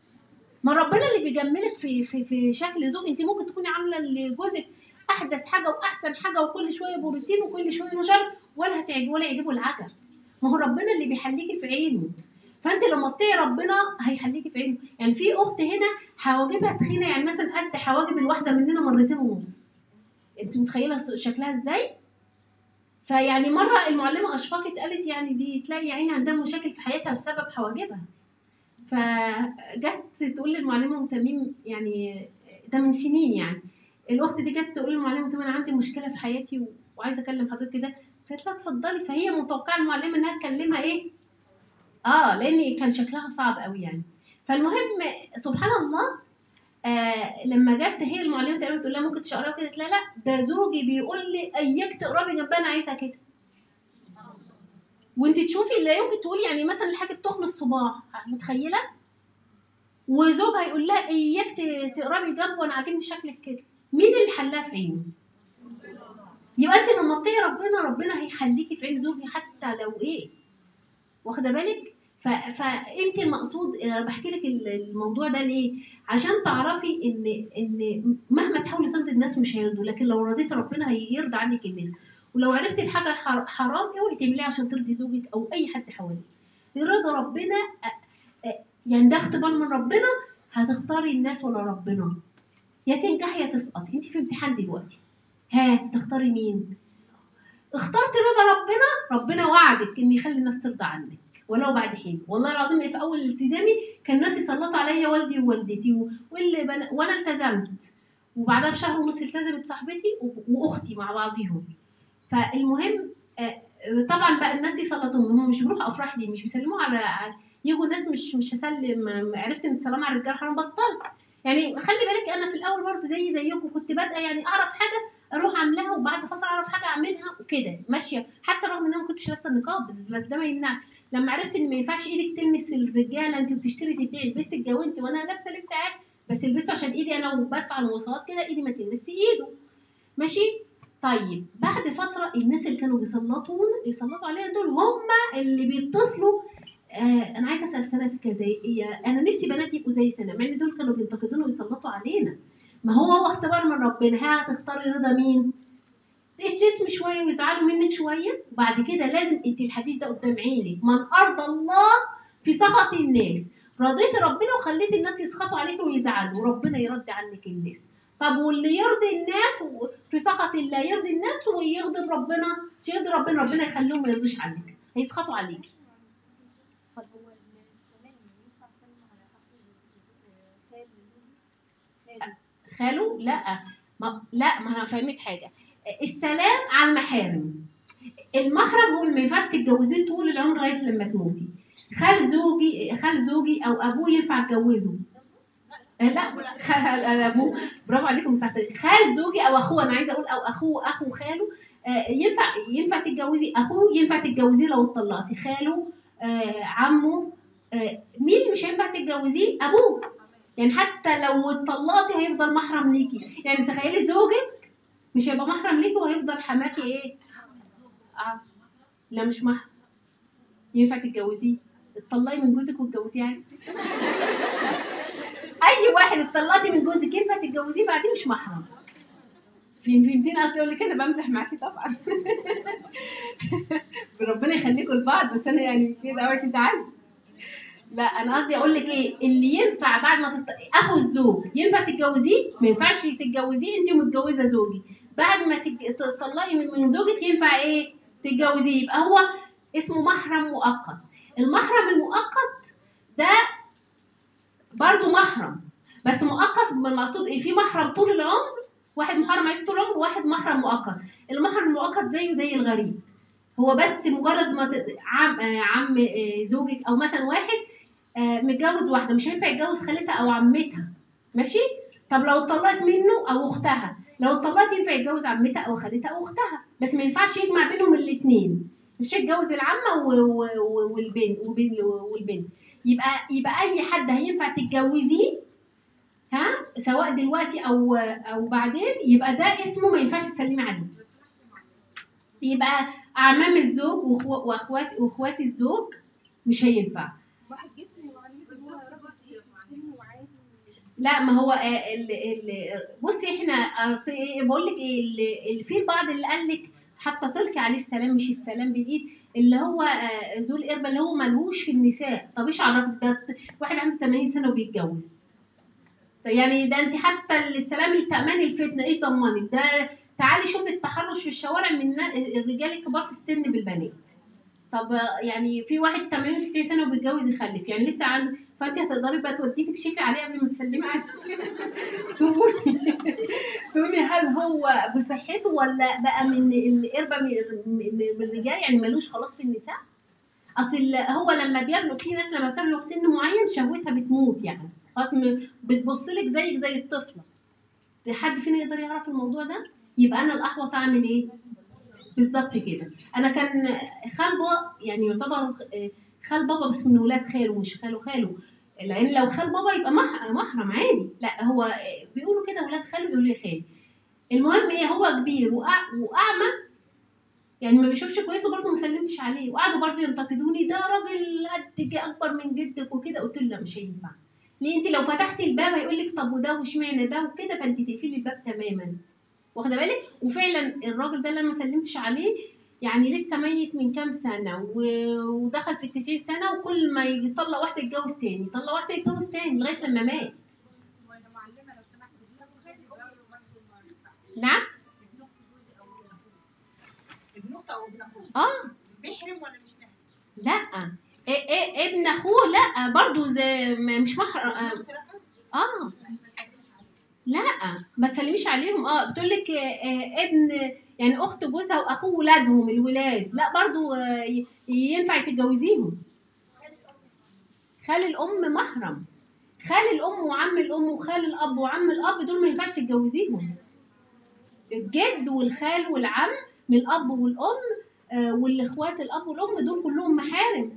ما ربنا اللي بيجملك في في في شكل زوج انت ممكن تكوني عامله لجوزك احدث حاجه واحسن حاجه وكل شويه بروتين وكل شويه مش عارف ولا هتعجب ولا يعجبه العجب ما هو ربنا اللي بيحليكي في عينه فانت لما تطيعي ربنا هيحليكي في عينه يعني في اخت هنا حواجبها تخينه يعني مثلا قد حواجب الواحده مننا مرتين ونص انت متخيله شكلها ازاي فيعني مره المعلمه اشفقت قالت يعني دي تلاقي يا عيني عندها مشاكل في حياتها بسبب حواجبها فجت تقول للمعلمه ام تميم يعني ده من سنين يعني الاخت دي جت تقول للمعلمه ام تميم انا عندي مشكله في حياتي و- وعايزه اكلم حضرتك كده فقالت لها اتفضلي فهي متوقعه المعلمه انها تكلمها ايه اه لان كان شكلها صعب قوي يعني فالمهم سبحان الله آه لما جت هي المعلمه تقريبا بتقول لها ممكن تقراي كده قالت لها لا ده زوجي بيقول لي اياك تقربي جنبها انا عايزه كده وانت تشوفي لا يمكن تقولي يعني مثلا الحاجه بتخلص صباع متخيله وزوجها يقول لها اياك ت- تقربي جنبه وانا عاجبني شكلك كده مين اللي حلاها في عينه يبقى انت لما تطيعي ربنا ربنا هيخليكي في عين زوجي حتى لو ايه واخده بالك ف... فانت المقصود انا بحكي لك ال- الموضوع ده ليه عشان تعرفي ان ان مهما تحاولي ترضي الناس مش هيرضوا لكن لو رضيتي ربنا هيرضى عنك الناس ولو عرفتي الحاجه حر- حرام اوعي تعمليها عشان ترضي زوجك او اي حد حواليك رضا ربنا أ- أ- يعني ده اختبار من ربنا هتختاري الناس ولا ربنا يا تنجحي يا تسقطي انت في امتحان دلوقتي ها تختاري مين اخترت رضا ربنا ربنا وعدك ان يخلي الناس ترضى عنك ولو بعد حين والله العظيم في اول التزامي كان الناس يسلطوا عليا والدي ووالدتي و- واللي بنا وانا التزمت وبعدها بشهر ونص التزمت صاحبتي و- واختي مع بعضيهم فالمهم آه، طبعا بقى الناس يسلطوهم هم مش بيروحوا افراح ليه مش بيسلموا على على- يجوا ناس مش مش هسلم آه، عرفت ان السلام على الرجال حرام بطلت يعني خلي بالك انا في الاول برضه زي زيكم كنت بادئه يعني اعرف حاجه اروح اعملها وبعد فتره اعرف حاجه اعملها وكده ماشيه حتى رغم ان انا ما كنتش لابسه النقاب بس, بس ده ما يمنعش لما عرفت ان ما ينفعش ايدك تلمس الرجاله انت بتشتري تبيعي لبست اتجوزت وانا لابسه لبس عادي بس لبسته عشان ايدي انا وبدفع المواصلات كده ايدي ما تلمس ايده ماشي طيب بعد فتره الناس اللي كانوا بيسلطون يسلطوا علينا دول هم اللي بيتصلوا آه انا عايزه اسال سنه في كذا إيه- انا نفسي بناتي يبقوا زي سنه مع ان دول كانوا بينتقدونا ويسلطوا علينا ما هو هو اختبار من ربنا ها هتختاري رضا مين تشتم شويه ويزعلوا منك شويه وبعد كده لازم انت الحديث ده قدام عينك من ارضى الله في سخط الناس رضيتي ربنا وخليتي الناس يسخطوا عليك ويزعلوا وربنا يرد عنك الناس طب واللي يرضي الناس و- في سخط الله يرضي الناس ويغضب ربنا مش يرضي ربنا ربنا يخليهم ما يرضوش عنك هيسخطوا عليك طب هو السلام ينفع اسلم على اخو خال زوجي خالي خاله لا ما لا ما انا هفهمك حاجه السلام على المحارم المحرم هو اللي ما ينفعش تتجوزيه طول العمر لغايه لما تموتي خال زوجي خال زوجي او ابوه ينفع اتجوزه آه، لا خال ابوه برافو عليكم مستحسن خال زوجي او اخوه انا عايزه اقول او اخوه اخو خاله آه، ينفع ينفع تتجوزي اخوه ينفع تتجوزيه لو اتطلقتي خاله آه، عمه آه، مين اللي مش هينفع تتجوزيه ابوه يعني حتى لو اتطلقتي هيفضل محرم ليكي يعني تخيلي زوجك مش هيبقى محرم ليكي وهيفضل حماكي ايه آه. لا مش محرم ينفع تتجوزيه اتطلقي من جوزك واتجوزيه عادي اي واحد اتطلقتي من جوزك ينفع تتجوزيه بعدين مش محرم فين فهمتين قصدي اقول لك انا بمزح معاكي طبعا ربنا يخليكم لبعض بس انا يعني كده اوعي تزعلي لا انا قصدي اقول لك ايه اللي ينفع بعد ما تط... اخو الزوج ينفع تتجوزيه ما ينفعش تتجوزيه انت ومتجوزه زوجي بعد ما تج... تطلقي من من زوجك ينفع ايه تتجوزيه يبقى هو اسمه محرم مؤقت المحرم المؤقت ده برضو محرم بس مؤقت بالمقصود ايه في محرم طول العمر واحد محرم عليك طول العمر وواحد محرم مؤقت المحرم المؤقت زيه زي الغريب هو بس مجرد ما ت... عم آه، عم آه، زوجك او مثلا واحد آه، متجوز واحده مش هينفع يتجوز خالتها او عمتها ماشي طب لو اتطلقت منه او اختها لو اتطلقت ينفع يتجوز عمتها او خالتها او اختها بس ما ينفعش يجمع بينهم الاثنين مش يتجوز العمه و- و- و- والبنت وبين- والبنت يبقى يبقى اي حد هينفع تتجوزيه ها سواء دلوقتي او او بعدين يبقى ده اسمه ما ينفعش تسلمي عليه يبقى اعمام الزوج وأخو- واخوات واخوات الزوج مش هينفع واحد جسم وعليه ان هو راجل في السن وعادي لا ما هو آه، ال ال بصي احنا أصل إيه، بقول لك ايه ال- ال- في البعض اللي قال لك حتى تلقي عليه السلام مش السلام بالايد اللي هو آه، ذو القربه اللي هو ملهوش في النساء طب ايش عرفك ده واحد عنده 80 سنه وبيتجوز طب يعني ده انت حتى السلام لتأمان الفتنه ايش ضمنك ده تعالي شوفي التحرش في الشوارع من نا- الرجال الكبار في السن بالبنات طب آه، يعني في واحد 80 90 سنه وبيتجوز يخلف يعني لسه عنده فانت هتقدري بقى توديه تكشفي عليه قبل ما تسلمي عليه تقولي تقولي هل هو بصحته ولا بقى من القربه من من- من الرجال يعني ملوش خلاص في النساء اصل هو لما بيبلغ في ناس لما بتبلغ سن معين شهوتها بتموت يعني خلاص م- بتبص لك زيك زي الطفله حد فينا يقدر يعرف الموضوع ده يبقى انا الاحوط اعمل ايه بالظبط كده انا كان خال بابا يعني يعتبر آه، خال بابا بس من ولاد خاله مش خاله خاله لان لو خال بابا يبقى مح- محرم عادي لا هو آه، بيقولوا كده ولاد خاله يقولوا لي خالي المهم ايه هو كبير وأع- واعمى يعني ما بيشوفش كويس وبرضه ما سلمتش عليه وقعدوا برضه ينتقدوني ده راجل قد جه اكبر من جدك وكده قلت له لا مش هينفع ليه انت لو فتحتي الباب هيقول لك طب وده واشمعنى ده وكده فانت تقفلي الباب تماما واخده بالك وفعلا الراجل ده اللي انا ما سلمتش عليه يعني لسه ميت من كام سنه و- ودخل في التسعين سنه وكل ما يجي يطلق واحده يتجوز تاني يطلق واحده يتجوز تاني لغايه لما مات وانا معلمه لو سمحت ابن اختي برضه ما ينفعش نعم ابن اختي جوزي او ابن اخوه ابن اختي او ابن اخوه اه محرم ولا مش محرم؟ لا إيه إيه ابن اخوه لا برضه زي ما- مش محرم آه, اختي لا اه لا ما تسلميش عليهم اه بتقول لك ابن يعني اخت جوزها واخوه ولادهم الولاد لا برضو آه، ي- ينفع تتجوزيهم خال الام محرم خال الام وعم الام وخال الاب وعم الاب دول ما ينفعش تتجوزيهم الجد والخال والعم من الاب والام آه، والاخوات الاب والام دول كلهم محارم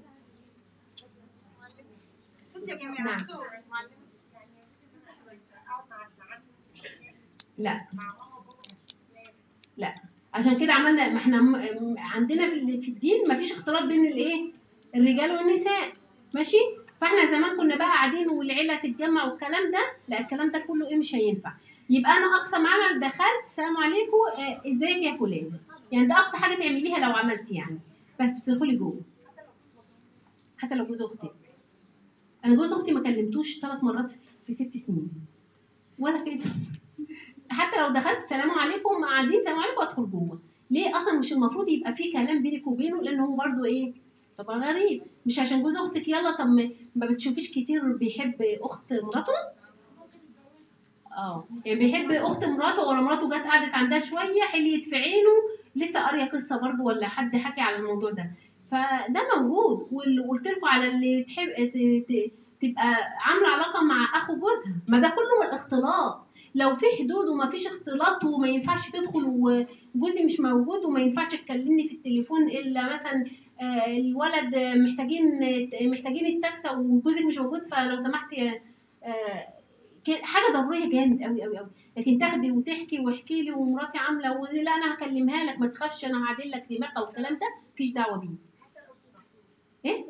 بصي يا جماعه نعم. بصوا معلمه يعني اقعد مع ابن عمي لا مع ماما وبابا لا عشان كده عملنا ما احنا م- م- عندنا في ال- في الدين ما فيش اختلاط بين الايه الرجال والنساء ماشي فاحنا زمان كنا بقى قاعدين والعيله تتجمع والكلام ده لا الكلام ده كله ايه مش هينفع يبقى انا اقصى ما عمل دخلت السلام عليكم آه، ازيك يا فلان يعني ده اقصى حاجه تعمليها لو عملتي يعني بس تدخلي جوه حتى لو جوز اختي انا جوز اختي ما كلمتوش ثلاث مرات في ست سنين ولا كده حتى لو دخلت سلام عليكم قاعدين سلام عليكم ادخل جوه ليه اصلا مش المفروض يبقى في كلام بينك وبينه لان هو برضو ايه طبعا غريب مش عشان جوز اختك يلا طب ما- ما بتشوفيش كتير بيحب اخت مراته اه يعني بيحب اخت مراته ولا مراته جت قعدت عندها شويه حليت في عينه لسه قاريه قصه برضو ولا حد حكي على الموضوع ده فده موجود واللي قلت لكم على اللي تحب ت- ت- تبقى عامله علاقه مع اخو جوزها ما ده كله من الاختلاط لو في حدود وما فيش اختلاط وما ينفعش تدخل وجوزي مش موجود وما ينفعش تكلمني في التليفون الا مثلا آه، الولد محتاجين محتاجين التاكسي وجوزك مش موجود فلو سمحتي آه، كده- حاجه ضروريه جامد قوي قوي قوي لكن تاخدي وتحكي واحكي لي ومراتي عامله ولا انا هكلمها لك ما تخافش انا هعدل لك دماغها والكلام ده مفيش دعوه بيه ايه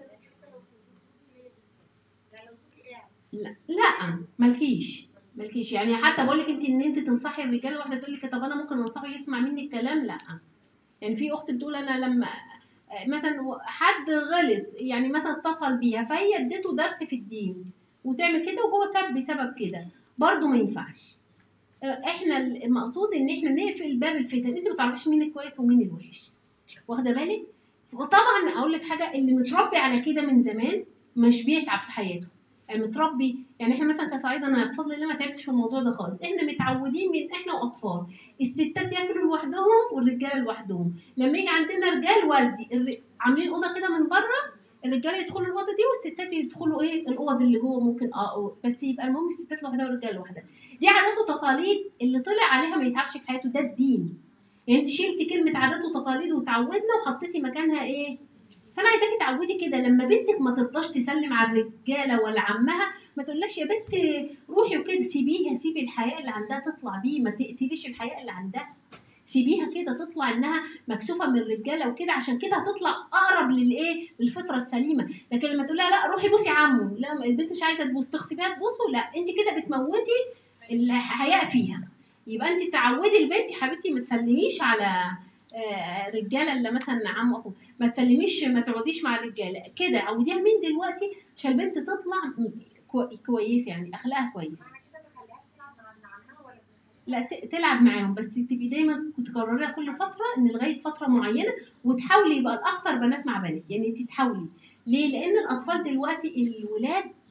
لا لا مالكيش مالكيش يعني حتى بقول لك انت ان انت تنصحي الرجال واحده تقول لك طب انا ممكن انصحه يسمع مني الكلام لا يعني في اخت بتقول انا لما آه، مثلا حد غلط يعني مثلا اتصل بيها فهي اديته درس في الدين وتعمل كده وهو تاب بسبب كده برضه ما ينفعش آه، احنا المقصود ان احنا نقفل باب الفتن انت ما تعرفيش مين الكويس ومين الوحش واخده بالك وطبعا اقول لك حاجه اللي متربي على كده من زمان مش بيتعب في حياته يعني متربي يعني احنا مثلا كصعيده انا بفضل الله ما تعبتش في الموضوع ده خالص احنا متعودين من احنا واطفال الستات ياكلوا لوحدهم والرجاله لوحدهم لما يجي عندنا رجال والدي الر- عاملين اوضه كده من بره الرجاله يدخلوا الاوضه دي والستات يدخلوا ايه الاوض اللي جوه ممكن اه بس يبقى المهم الستات لوحدها والرجاله لوحدها دي عادات وتقاليد اللي طلع عليها ما يتعبش في حياته ده الدين يعني انت شلتي كلمه عادات وتقاليد وتعودنا وحطيتي مكانها ايه فانا عايزاكي تعودي كده لما بنتك ما ترضاش تسلم على الرجاله ولا عمها ما تقولكش يا بنت روحي وكده سيبيها سيبي الحياء اللي عندها تطلع بيه ما تقتليش الحياء اللي عندها سيبيها كده تطلع انها مكسوفه من الرجاله وكده عشان كده هتطلع اقرب للايه للفطره السليمه لكن لما تقول لها لا روحي بوسي عمه لا البنت مش عايزه تبوس تغصبيها تبوسه لا انت كده بتموتي الحياء فيها يبقى انت تعودي البنت يا حبيبتي ما تسلميش على آه، رجاله اللي مثلا عم اخو ما تسلميش ما تقعديش مع الرجاله كده عوديها من دلوقتي عشان البنت تطلع م- كو- كويس يعني اخلاقها كويس معنى كده ما خليهاش تلعب مع ابن عمها ولا لا ت- تلعب معاهم بس تبقي دايما تكرريها كل فتره ان لغايه فتره معينه وتحاولي يبقى الاكثر بنات مع بنات يعني انت تحاولي ليه لان الاطفال دلوقتي الولاد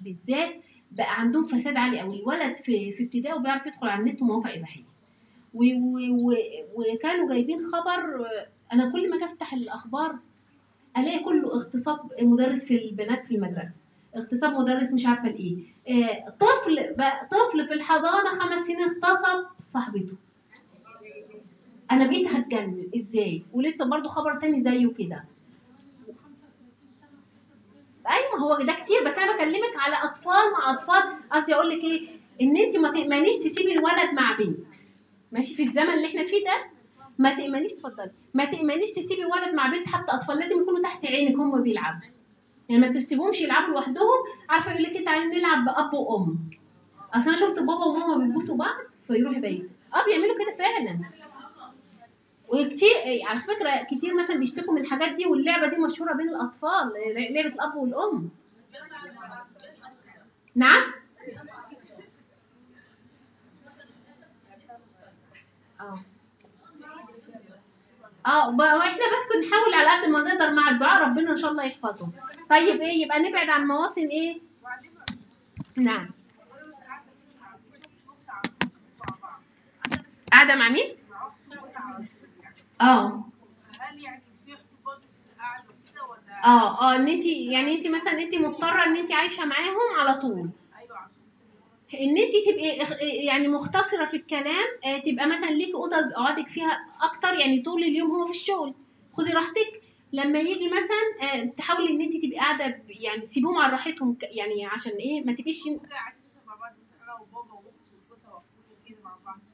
بالذات بقى عندهم فساد عالي قوي الولد في في ابتدائي وبيعرف يدخل على النت ومواقع اباحيه و- و- و- وكانوا جايبين خبر انا كل ما اجي افتح الاخبار الاقي كله اغتصاب مدرس في البنات في المدرسه اغتصاب مدرس مش عارفه لايه آه، طفل بقى طفل في الحضانه خمس سنين اغتصب صاحبته انا بقيت هتجنن ازاي ولسه برضو خبر تاني زيه كده ايوه هو ده كتير بس انا بكلمك على اطفال مع اطفال قصدي اقول لك ايه ان انت ما تامنيش تسيبي الولد مع بنت ماشي في الزمن اللي احنا فيه ده ما تامنيش اتفضلي ما تامنيش تسيبي ولد مع بنت حتى اطفال لازم يكونوا تحت عينك هم بيلعبوا يعني ما تسيبهمش يلعبوا لوحدهم عارفه يقول لك إيه تعالي نلعب باب وام اصل انا شفت بابا وماما بيبوسوا بعض فيروح يبيت اه بيعملوا كده فعلا وكتير إيه، على فكره كتير مثلا بيشتكوا من الحاجات دي واللعبه دي مشهوره بين الاطفال لعبه الاب والام نعم اه اه ب- واحنا بس نحاول على قد ما نقدر مع الدعاء ربنا ان شاء الله يحفظه طيب ايه يبقى نبعد عن مواطن ايه نعم قاعده مع مين اه هل يعني في ارتباط في القعده كده ولا اه اه ان انت يعني انت مثلا انت مضطره ان انت عايشه معاهم على طول ايوه عشان ان انت تبقي اخ- يعني مختصره في الكلام آه، تبقى مثلا ليكي اوضه قعدك فيها اكتر يعني طول اليوم هو في الشغل خدي راحتك لما يجي مثلا آه، تحاولي ان انت تبقي قاعده ب- يعني سيبوهم على راحتهم ك- يعني عشان ايه ما تبقيش ممكن قاعدين مثلا مع بعض مثلا انا وبابا واختي والجوزه واخويا كده مع بعض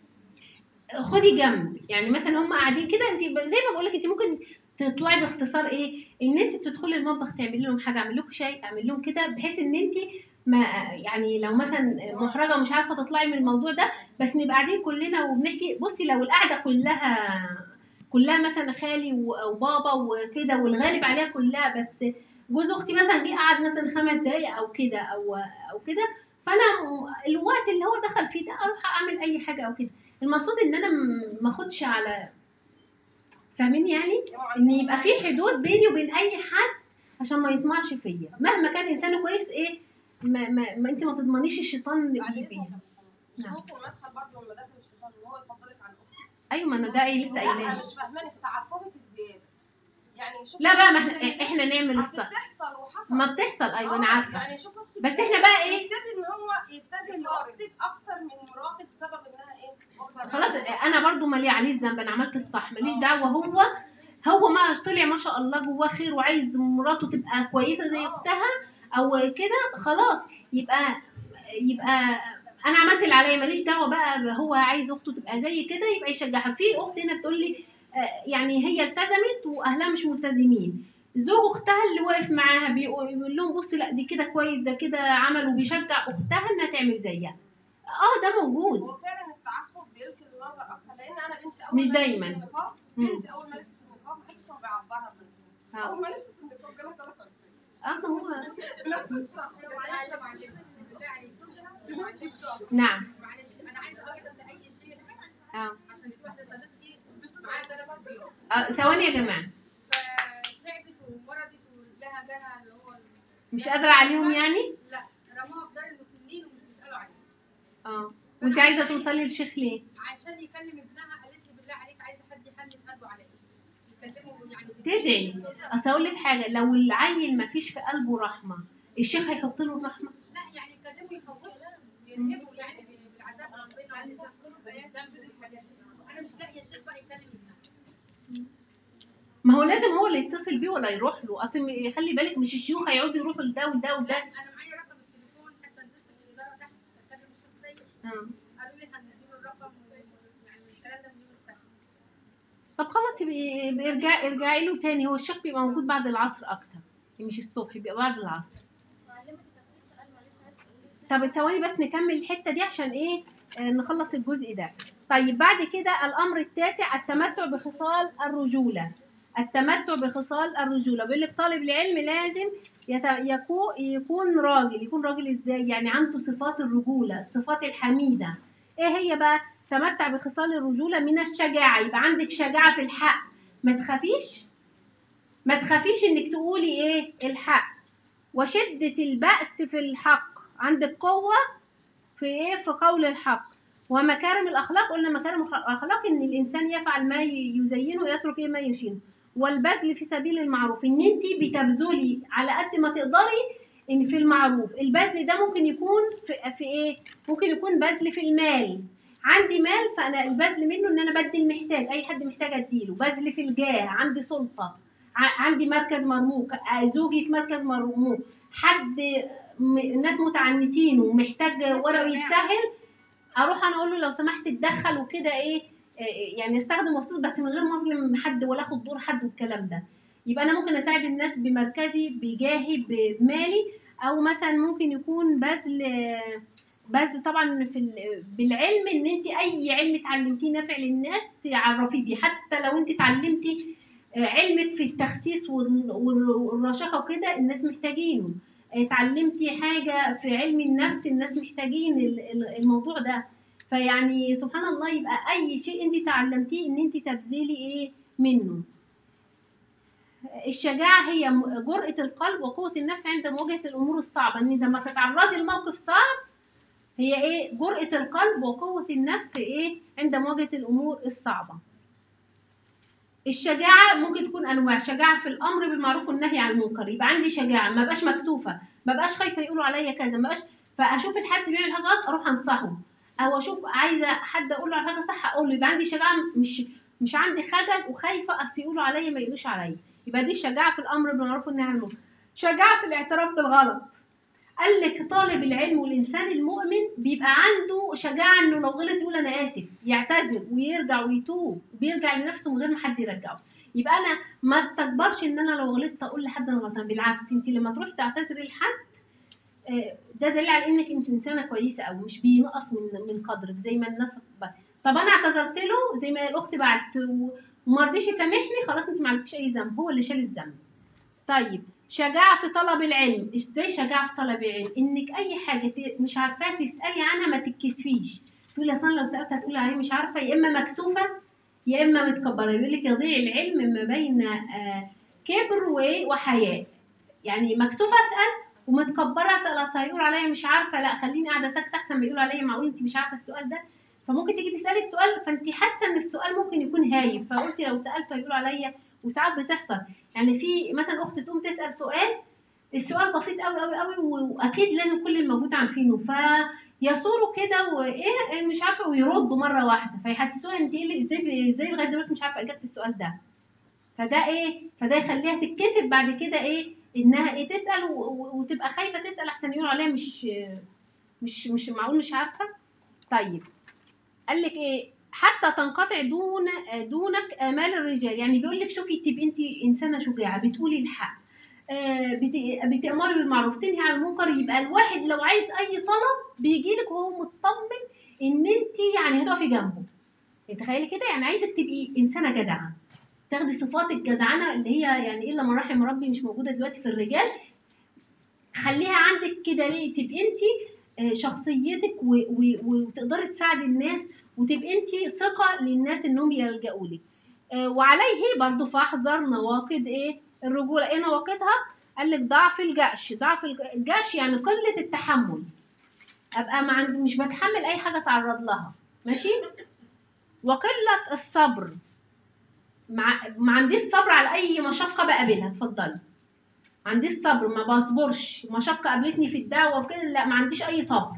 خدي جنب يعني مثلا هم قاعدين كده انت ب- زي ما بقول لك انت ممكن تطلعي باختصار ايه ان انت تدخلي المطبخ تعملي لهم حاجه اعمل لكم شاي اعمل لهم كده بحيث ان انت ما يعني لو مثلا محرجه ومش عارفه تطلعي من الموضوع ده بس نبقى قاعدين كلنا وبنحكي بصي لو القعده كلها كلها مثلا خالي و- وبابا وكده والغالب عليها كلها بس جوز اختي مثلا جه قعد مثلا خمس دقايق او كده او او كده فانا الوقت اللي هو دخل فيه ده اروح اعمل اي حاجه او كده المقصود ان انا م- ما اخدش على فاهميني يعني ان يبقى في حدود بيني وبين اي حد عشان ما يطمعش فيا مهما كان انسان كويس ايه ما, ما, ما انت ما تضمنيش الشيطان اللي بعد بيجي إذنك فيها مش نعم. ممكن مدخل برضه من مداخل الشيطان ان هو يفضلك عن اختك ايوه ما انا ده ايه لسه لا قايلاه مش فاهماني في تعقبك الزياده يعني شوف لا بقى ما احنا احنا نعمل أصل الصح بتحصل وحصل ما بتحصل ايوه انا آه، عارفه يعني شوف اختك بس كده إحنا بقى إيه؟ يبتدي ان هو يتجه لاختك اكتر من مراتك بسبب انها ايه واخدة خلاص بالها. انا برضو مالي عليه الذنب انا عملت الصح ماليش دعوه هو هو ما طلع ما شاء الله جواه خير وعايز مراته تبقى كويسه زي اختها او كده خلاص يبقى يبقى انا عملت اللي عليا ماليش دعوه بقى هو عايز اخته تبقى زي كده يبقى يشجعها في اخت هنا بتقول لي آه، يعني هي التزمت واهلها مش ملتزمين زوج اختها اللي واقف معاها بيقول بيقول لهم بصوا لا دي كده كويس ده كده عمل وبيشجع اختها انها تعمل زيها اه ده موجود هو فعلا التعقب بيلقي النظر اكتر لان انا بنتي اول مش ما دايماً. لبست النقاب مم. بنتي اول ما لبست النقاب ما حدش كان بيعبرها بالنقاب آه. اول ما لبست النقاب جالها 53 اه ما هو نفس الشهر نفس الشهر نعم معلش انا عايزه اوصل لاي شيء اه عشان واحده صديقتي معايا ثلاث اربع آه، ثواني يا جماعه فتعبت ومرضت ورجلها جالها اللي هو مش قادره عليهم يعني لا رموها في دار المسنين ومش بيسالوا عليها اه وانت عايزه توصلي للشيخ ليه عشان يكلم ابنها قالت لي بالله عليك عايزه حد يحنن قلبه عليا يكلمه يعني تدعي اصل اقول لك حاجه لو العيل ما فيش في قلبه رحمه الشيخ هيحط له الرحمه لا يعني يكلمه يخوفه يرهبه يعني بالعذاب ربنا والذنب والحاجات دي انا مش لاقيه شيخ بقى يكلم ابنها ما هو لازم هو اللي يتصل بيه ولا يروح له اصل م- خلي بالك مش الشيوخ هيقعدوا يروحوا لده وده وده انا معايا رقم التليفون حتى نزلت في الاداره تحت اكلم الشيخ زي آه. قالوا لي هنديله الرقم يعني الكلام ده من يوم السبت طب خلاص يبقى يبقى ارجع ارجعي له تاني هو الشيخ بيبقى موجود بعد العصر اكتر مش الصبح بيبقى بعد العصر طب ثواني بس نكمل الحته دي عشان ايه آه نخلص الجزء ده طيب بعد كده الامر التاسع التمتع بخصال الرجوله التمتع بخصال الرجوله بيقول لك طالب العلم لازم يت- يكو- يكون راجل يكون راجل ازاي يعني عنده صفات الرجوله الصفات الحميده ايه هي بقى تمتع بخصال الرجوله من الشجاعه يبقى عندك شجاعه في الحق ما تخافيش ما تخافيش انك تقولي ايه الحق وشدة البأس في الحق عندك قوة في ايه في قول الحق ومكارم الأخلاق قلنا مكارم الأخلاق إن الإنسان يفعل ما ي- يزينه ويترك إيه ما يشينه والبذل في سبيل المعروف إن أنت بتبذلي على قد ما تقدري إن في المعروف البذل ده ممكن يكون في, في إيه ممكن يكون بذل في المال عندي مال فأنا البذل منه إن أنا بدي المحتاج أي حد محتاج أديله بذل في الجاه عندي سلطة ع- عندي مركز مرموق آه، زوجي في مركز مرموق حد م- الناس متعنتين ومحتاج ورقه يتسهل اروح انا اقول له لو سمحت اتدخل وكده ايه إيه، يعني استخدم وسيط بس من غير ما اظلم حد ولا اخد دور حد والكلام ده يبقى انا ممكن اساعد الناس بمركزي بجاهي بمالي او مثلا ممكن يكون بذل بذل طبعا في ال- بالعلم ان انت اي علم اتعلمتيه نافع للناس تعرفيه بيه حتى لو انت اتعلمتي آه، علمك في التخسيس وال- وال- والرشاقه وكده الناس محتاجينه اتعلمتي حاجه في علم النفس الناس محتاجين ال- ال- الموضوع ده فيعني سبحان الله يبقى اي شيء انت تعلمتيه ان انت تبذلي ايه منه الشجاعة هي م- جرأة القلب وقوة النفس عند مواجهة الأمور الصعبة إن لما تتعرضي لموقف صعب هي إيه جرأة القلب وقوة النفس إيه عند مواجهة الأمور الصعبة الشجاعة ممكن تكون أنواع شجاعة في الأمر بالمعروف والنهي عن المنكر يبقى عندي شجاعة ما بقاش مكسوفة ما بقاش خايفة يقولوا عليا كذا ما بقاش فأشوف الحد بيعمل حاجة غلط أروح أنصحه أو أشوف عايزة حد أقول له على حاجة صح أقول له يبقى عندي شجاعة مش مش عندي خجل وخايفة أصل يقولوا عليا ما يقولوش عليا يبقى دي الشجاعة في الأمر بالمعروف والنهي عن المنكر شجاعة في الاعتراف بالغلط قال لك طالب العلم والإنسان المؤمن بيبقى عنده شجاعة إنه لو غلط يقول أنا آسف يعتذر ويرجع ويتوب وبيرجع لنفسه من غير ما حد يرجعه يبقى أنا ما استكبرش إن أنا لو غلطت أقول لحد أنا غلطان بالعكس أنت لما تروحي تعتذري لحد آه، ده دليل على انك انت انسانه كويسه قوي مش بينقص من من قدرك زي ما الناس ب... طب انا اعتذرت له زي ما الاخت بعت و- وما رضيش يسامحني خلاص انت ما عليكيش اي ذنب هو اللي شال الذنب طيب شجاعة في طلب العلم ازاي شجاعة في طلب العلم انك اي حاجة ت- مش عارفاها تسألي عنها ما تتكسفيش تقولي اصل أنا لو سألت هتقولي عليه مش عارفة يا اما مكسوفة يا اما متكبرة يقول لك يضيع العلم ما بين آه، كبر وايه وحياء يعني مكسوفة اسأل ومتكبرة اسأل اصل هيقول عليا مش عارفة لا خليني قاعدة ساكتة احسن ما يقولوا عليا معقول انت مش عارفة السؤال ده فممكن تيجي تسألي السؤال فانت حاسة ان السؤال ممكن يكون هايف فقلتي لو سألته هيقولوا عليا وساعات بتحصل يعني في مثلا اخت تقوم تسال سؤال السؤال بسيط قوي قوي قوي واكيد لازم كل الموجود عارفينه فيصوروا كده وايه مش عارفه ويردوا مره واحده فيحسسوها انت ايه اللي ازاي ازاي لغايه دلوقتي مش عارفه اجابه السؤال ده فده ايه فده يخليها تتكسب بعد كده ايه انها ايه تسال و- و- وتبقى خايفه تسال احسن يقولوا عليها مش مش مش معقول مش عارفه طيب قال لك ايه حتى تنقطع دون دونك امال الرجال يعني بيقول لك شوفي تبقي انت انسانه شجاعه بتقولي الحق آه، بت- بتأمري بالمعروف تنهي عن المنكر يبقى الواحد لو عايز اي طلب بيجي لك وهو مطمن ان انت يعني هتقفي جنبه تخيلي كده يعني عايزك تبقي انسانه جدعه تاخدي صفات الجدعنه اللي هي يعني الا من رحم ربي مش موجوده دلوقتي في الرجال خليها عندك كده ليه تبقي انت آه، شخصيتك و- و- وتقدري تساعدي الناس وتبقي انت ثقه للناس انهم يلجأوا لك آه، وعليه برضو فاحذر نواقض ايه الرجوله ايه نواقضها قال لك ضعف الجأش ضعف الج- الجأش يعني قله التحمل ابقى ما عندي مش بتحمل اي حاجه اتعرض لها ماشي وقله الصبر مع ما عنديش صبر على اي مشقه بقابلها اتفضلي ما عنديش صبر ما بصبرش مشقه قابلتني في الدعوه وكده لا ما عنديش اي صبر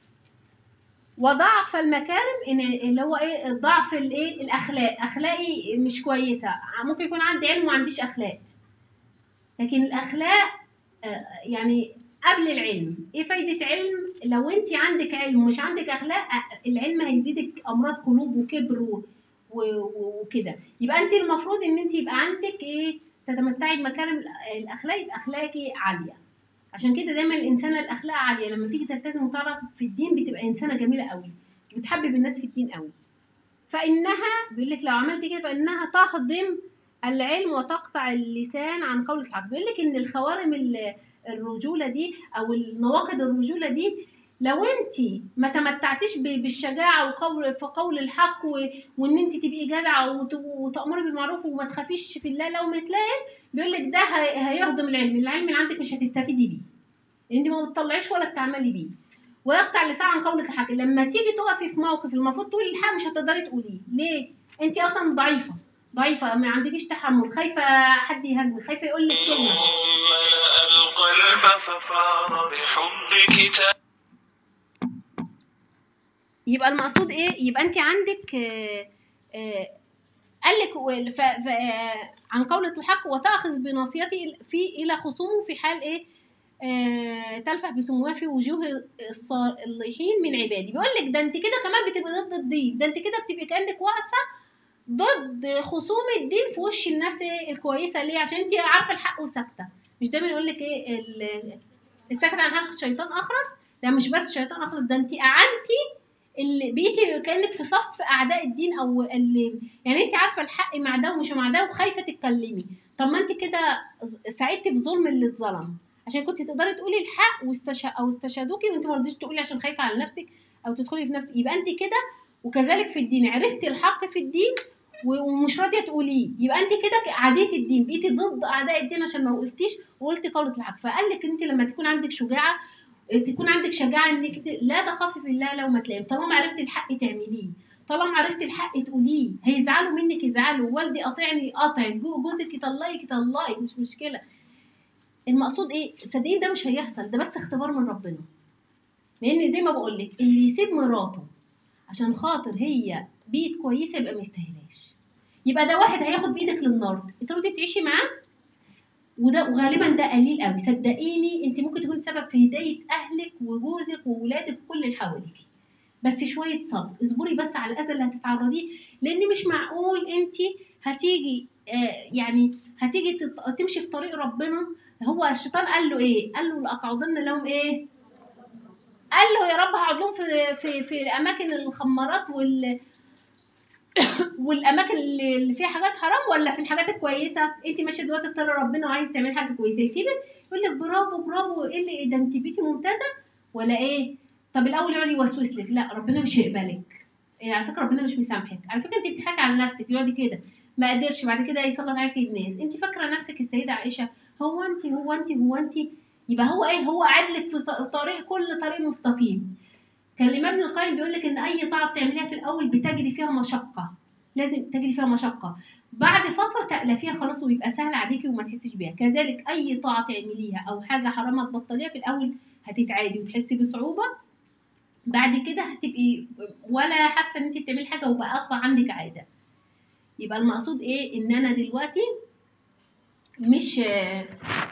وضعف المكارم إن اللي هو ايه ضعف الايه الاخلاق اخلاقي مش كويسه ممكن يكون عندي علم وما عنديش اخلاق لكن الاخلاق آه، يعني قبل العلم ايه فايده علم لو انت عندك علم ومش عندك اخلاق آه، العلم هيزيدك امراض قلوب وكبر و- و- وكده يبقى انت المفروض ان انت يبقى عندك ايه تتمتعي بمكارم الأ- الاخلاق يبقى اخلاقك عاليه عشان كده دايما الانسانه الاخلاق عاليه لما تيجي تلتزم وتعرف في الدين بتبقى انسانه جميله قوي بتحبب الناس في الدين قوي فانها بيقول لك لو عملت كده فانها تهضم العلم وتقطع اللسان عن قول الحق بيقول لك ان الخوارم ال- الرجوله دي او النواقض الرجوله دي لو انت ما تمتعتيش ب- بالشجاعه وقول في قول الحق و... وان انت تبقي جدعه وت... وتامري بالمعروف وما تخافيش في الله لو متلاقي بيقول لك ده هي... هيهضم العلم العلم اللي عندك مش هتستفيدي بيه انت ما بتطلعيش ولا بتعملي بيه ويقطع اللسان عن قول الحق لما تيجي تقفي في موقف المفروض تقولي الحق مش هتقدري تقوليه ليه انت اصلا ضعيفه ضعيفه ما عندكيش تحمل خايفه حد يهاجمك خايفه يقول لك كلمه ملأ القلب ففاض بحب كتاب يبقى المقصود ايه يبقى انت عندك آه، آه، قال لك و- ف- ف- آه، عن قولة الحق وتأخذ بناصيته في إلى خصومه في حال إيه آه، تلفح بسموها في وجوه الصالحين من عبادي بيقول لك ده انت كده كمان بتبقى ضد الدين ده انت كده بتبقي كأنك واقفة ضد خصوم الدين في وش الناس إيه الكويسة ليه عشان انت عارفة الحق وساكتة مش دايما يقول لك ايه ال- الساكت عن حق شيطان أخرس ده مش بس شيطان أخرس ده انت أعنتي اللي بقيتي كانك في صف اعداء الدين او اللي يعني انت عارفه الحق مع ده ومش مع ده وخايفه تتكلمي طب ما انت كده ساعدتي في ظلم اللي اتظلم عشان كنت تقدري تقولي الحق واستش... او استشهدوكي وانت ما رضيتيش تقولي عشان خايفه على نفسك او تدخلي في نفسك يبقى انت كده وكذلك في الدين عرفتي الحق في الدين و- ومش راضيه تقوليه يبقى انت كده عاديتي الدين بقيتي ضد اعداء الدين عشان ما وقفتيش وقلتي قولة الحق فقال لك انت لما تكون عندك شجاعه تكون عندك شجاعه انك ت- لا تخافي في الله لو ما تلاقي طالما عرفتي الحق تعمليه طالما عرفتي الحق تقوليه هيزعلوا منك يزعلوا والدي قاطعني قاطعك جو- جوزك يطلقك يطلقك مش مشكله المقصود ايه صدقين ده مش هيحصل ده بس اختبار من ربنا لان زي ما بقول لك اللي يسيب مراته عشان خاطر هي بيت كويسه يبقى ما يستاهلهاش يبقى ده واحد هياخد بايدك للنار ترضي تعيشي معاه وده وغالبا ده قليل قوي صدقيني انت ممكن تكون سبب في هدايه اهلك وجوزك وولادك وكل اللي حواليك بس شويه صبر اصبري بس على الاذى اللي هتتعرضيه لان مش معقول انت هتيجي آه يعني هتيجي تت- تمشي في طريق ربنا هو الشيطان قال له ايه قال له لاقعدن لهم ايه قال له يا رب هقعد لهم في في في الاماكن الخمارات وال والاماكن اللي اللي فيها حاجات حرام ولا في الحاجات الكويسه انت ماشيه دلوقتي في طريق ربنا وعايزه تعملي حاجه كويسه يسيبك يقول لك برافو برافو ايه اللي إيه ده انت بيتي ممتازه ولا ايه طب الاول يقعد يوسوس لك لا ربنا مش هيقبلك إيه على فكره ربنا مش مسامحك على فكره انت بتضحكي على نفسك يقعد كده ما قدرش بعد كده يسلط عليك الناس انت فاكره نفسك السيده عائشه هو انت هو انت هو انت يبقى هو ايه هو قاعد لك في ص- طريق كل طريق مستقيم كان الامام ابن القيم بيقول لك ان اي طاعه بتعمليها في الاول بتجري فيها مشقه لازم تجري فيها مشقه بعد فتره تألفيها خلاص ويبقى سهل عليكي وما تحسيش بيها كذلك اي طاعه تعمليها او حاجه حرام هتبطليها في الاول هتتعادي وتحسي بصعوبه بعد كده هتبقي ولا حاسه ان انت بتعملي حاجه وبقى اصبح عندك عاده يبقى المقصود ايه ان انا دلوقتي مش آه،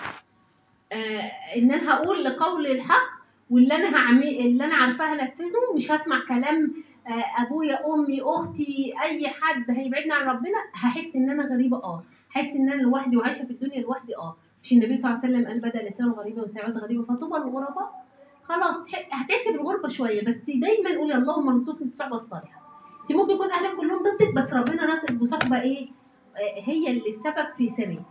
آه، ان انا هقول لقول الحق واللي انا هعمل اللي انا عارفاه هنفذه مش هسمع كلام آه، ابويا امي اختي اي حد هيبعدني عن ربنا هحس ان انا غريبه اه هحس ان انا لوحدي وعايشه في الدنيا لوحدي اه مش النبي صلى الله عليه وسلم قال بدا الاسلام غريبا وسيعود غريبا فطوبى للغرباء خلاص تح- هتحسي بالغربه شويه بس دايما قولي اللهم ارزقني الصحبه الصالحه انت ممكن يكون اهلك كلهم ضدك بس ربنا رزقك بصحبه ايه آه، هي اللي السبب في ثباتك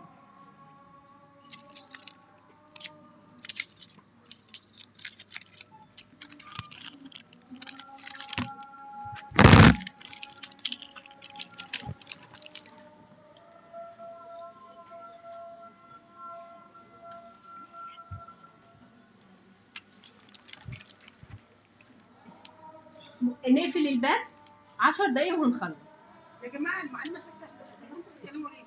نقفل الباب عشر دقايق وهنخلص يا جماعه المعلمه فتحت انتوا بتتكلموا ليه؟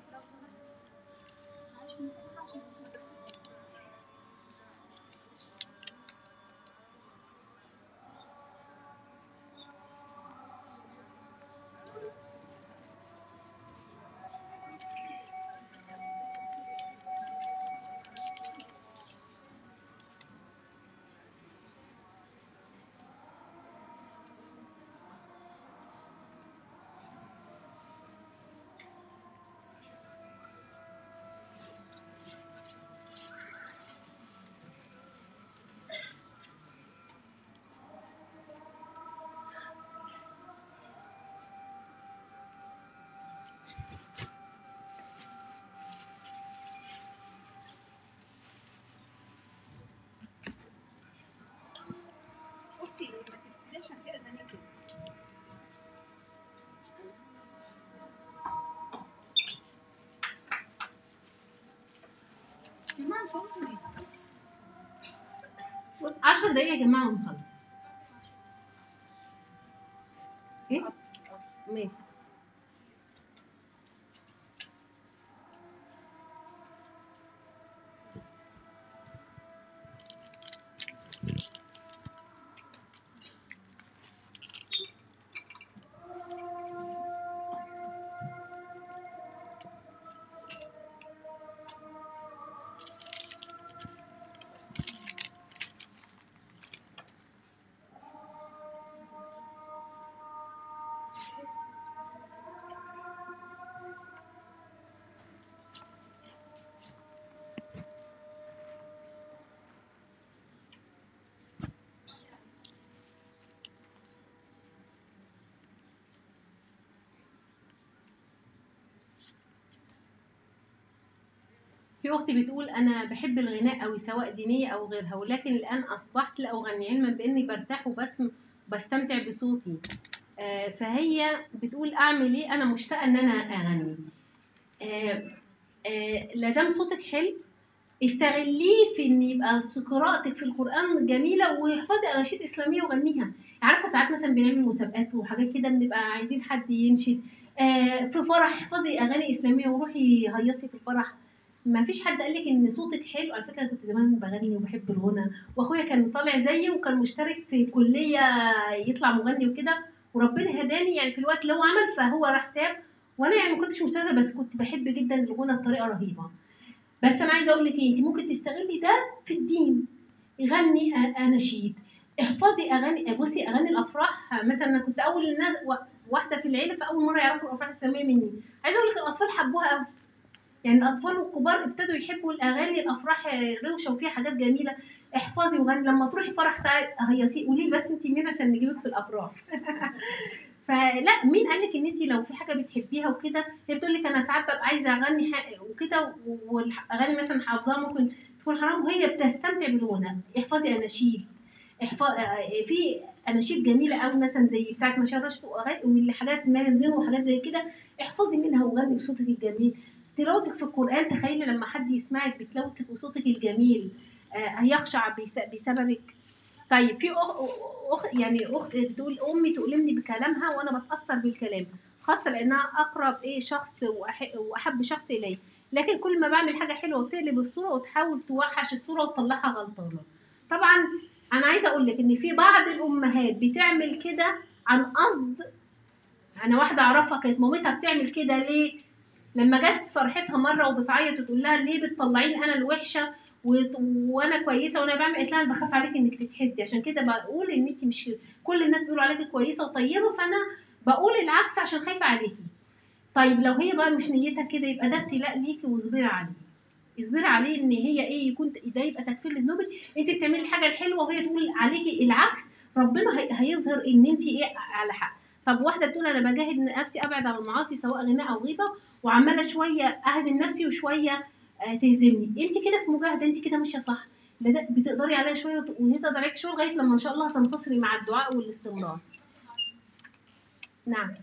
بص، عشر دقايق يا جماعة ونخلص ايه؟ ماشي في اختي بتقول انا بحب الغناء قوي سواء دينيه او غيرها ولكن الان اصبحت لا اغني علما باني برتاح وبسم بستمتع بصوتي آه، فهي بتقول اعمل ايه انا مشتاقه ان انا اغني آه، آه، لا دام صوتك حلو استغليه في ان يبقى قراءتك في القران جميله واحفظي اناشيد اسلاميه وغنيها عارفه ساعات مثلا بنعمل مسابقات وحاجات كده بنبقى عايزين حد ينشد آه، في فرح احفظي اغاني اسلاميه وروحي هيصي في الفرح ما فيش حد قال لك ان صوتك حلو على فكره أنا كنت زمان بغني وبحب الغنى واخويا كان طالع زيي وكان مشترك في كليه يطلع مغني وكده وربنا هداني يعني في الوقت اللي هو عمل فهو راح ساب وانا يعني ما كنتش مشتركه بس كنت بحب جدا الغنى بطريقه رهيبه بس انا عايزه اقول لك ايه انت ممكن تستغلي ده في الدين غني أ- اناشيد احفظي اغاني بصي اغاني الافراح مثلا انا كنت اول الناس واحده في العيله فاول مره يعرفوا الافراح الاسلاميه مني عايزه اقول لك الاطفال حبوها قوي يعني الاطفال والكبار ابتدوا يحبوا الاغاني الافراح روشه وفيها حاجات جميله احفظي وغني لما تروحي فرح تعالي هيصي قولي لي بس انت مين عشان نجيبك في الافراح فلا مين قال لك ان انت لو في حاجه بتحبيها وكده هي بتقول لك انا ساعات ببقى عايزه اغني ح- وكده والاغاني مثلا حافظاها ممكن تكون حرام وهي بتستمتع بالغنى احفظي اناشيد احفظ في اناشيد جميله قوي مثلا زي بتاعت مشان رشد واغاني والحاجات مازن وحاجات زي كده احفظي منها وغني بصوتك الجميل تلاوتك في القران تخيلي لما حد يسمعك بتلاوتك وصوتك الجميل آه، هيخشع بس- بسببك طيب في أخ... أخ... يعني اخت بتقول امي تؤلمني بكلامها وانا بتاثر بالكلام خاصه لانها اقرب ايه شخص وأح... واحب شخص الي لكن كل ما بعمل حاجه حلوه وتقلب الصوره وتحاول توحش الصوره وتطلعها غلطانه طبعا انا عايزه اقول لك ان في بعض الامهات بتعمل كده عن قصد انا واحده اعرفها كانت مامتها بتعمل كده ليه لما جت صرحتها مره وبتعيط وتقول لها ليه بتطلعيني انا الوحشه وت- وانا كويسه وانا بعمل قالت لها انا بخاف عليك انك تتحسدي عشان كده بقول ان انت مش كل الناس بيقولوا عليكي كويسه وطيبه فانا بقول العكس عشان خايفه عليكي طيب لو هي بقى مش نيتها كده يبقى ده ابتلاء ليكي واصبري عليه اصبري عليه ان هي ايه يكون ده يبقى تكفير للذنوب انت بتعملي الحاجه الحلوه وهي تقول عليكي العكس ربنا هي- هيظهر ان انت ايه على حق طب واحده بتقول انا بجاهد نفسي ابعد عن المعاصي سواء غناء او غيبه وعماله شويه اهدم نفسي وشويه آه، تهزمني انت كده في مجاهده انت كده ماشيه صح لا ده بتقدري عليها شويه وت- وهي تقدر عليك شويه لغايه لما ان شاء الله تنتصري مع الدعاء والاستمرار نعم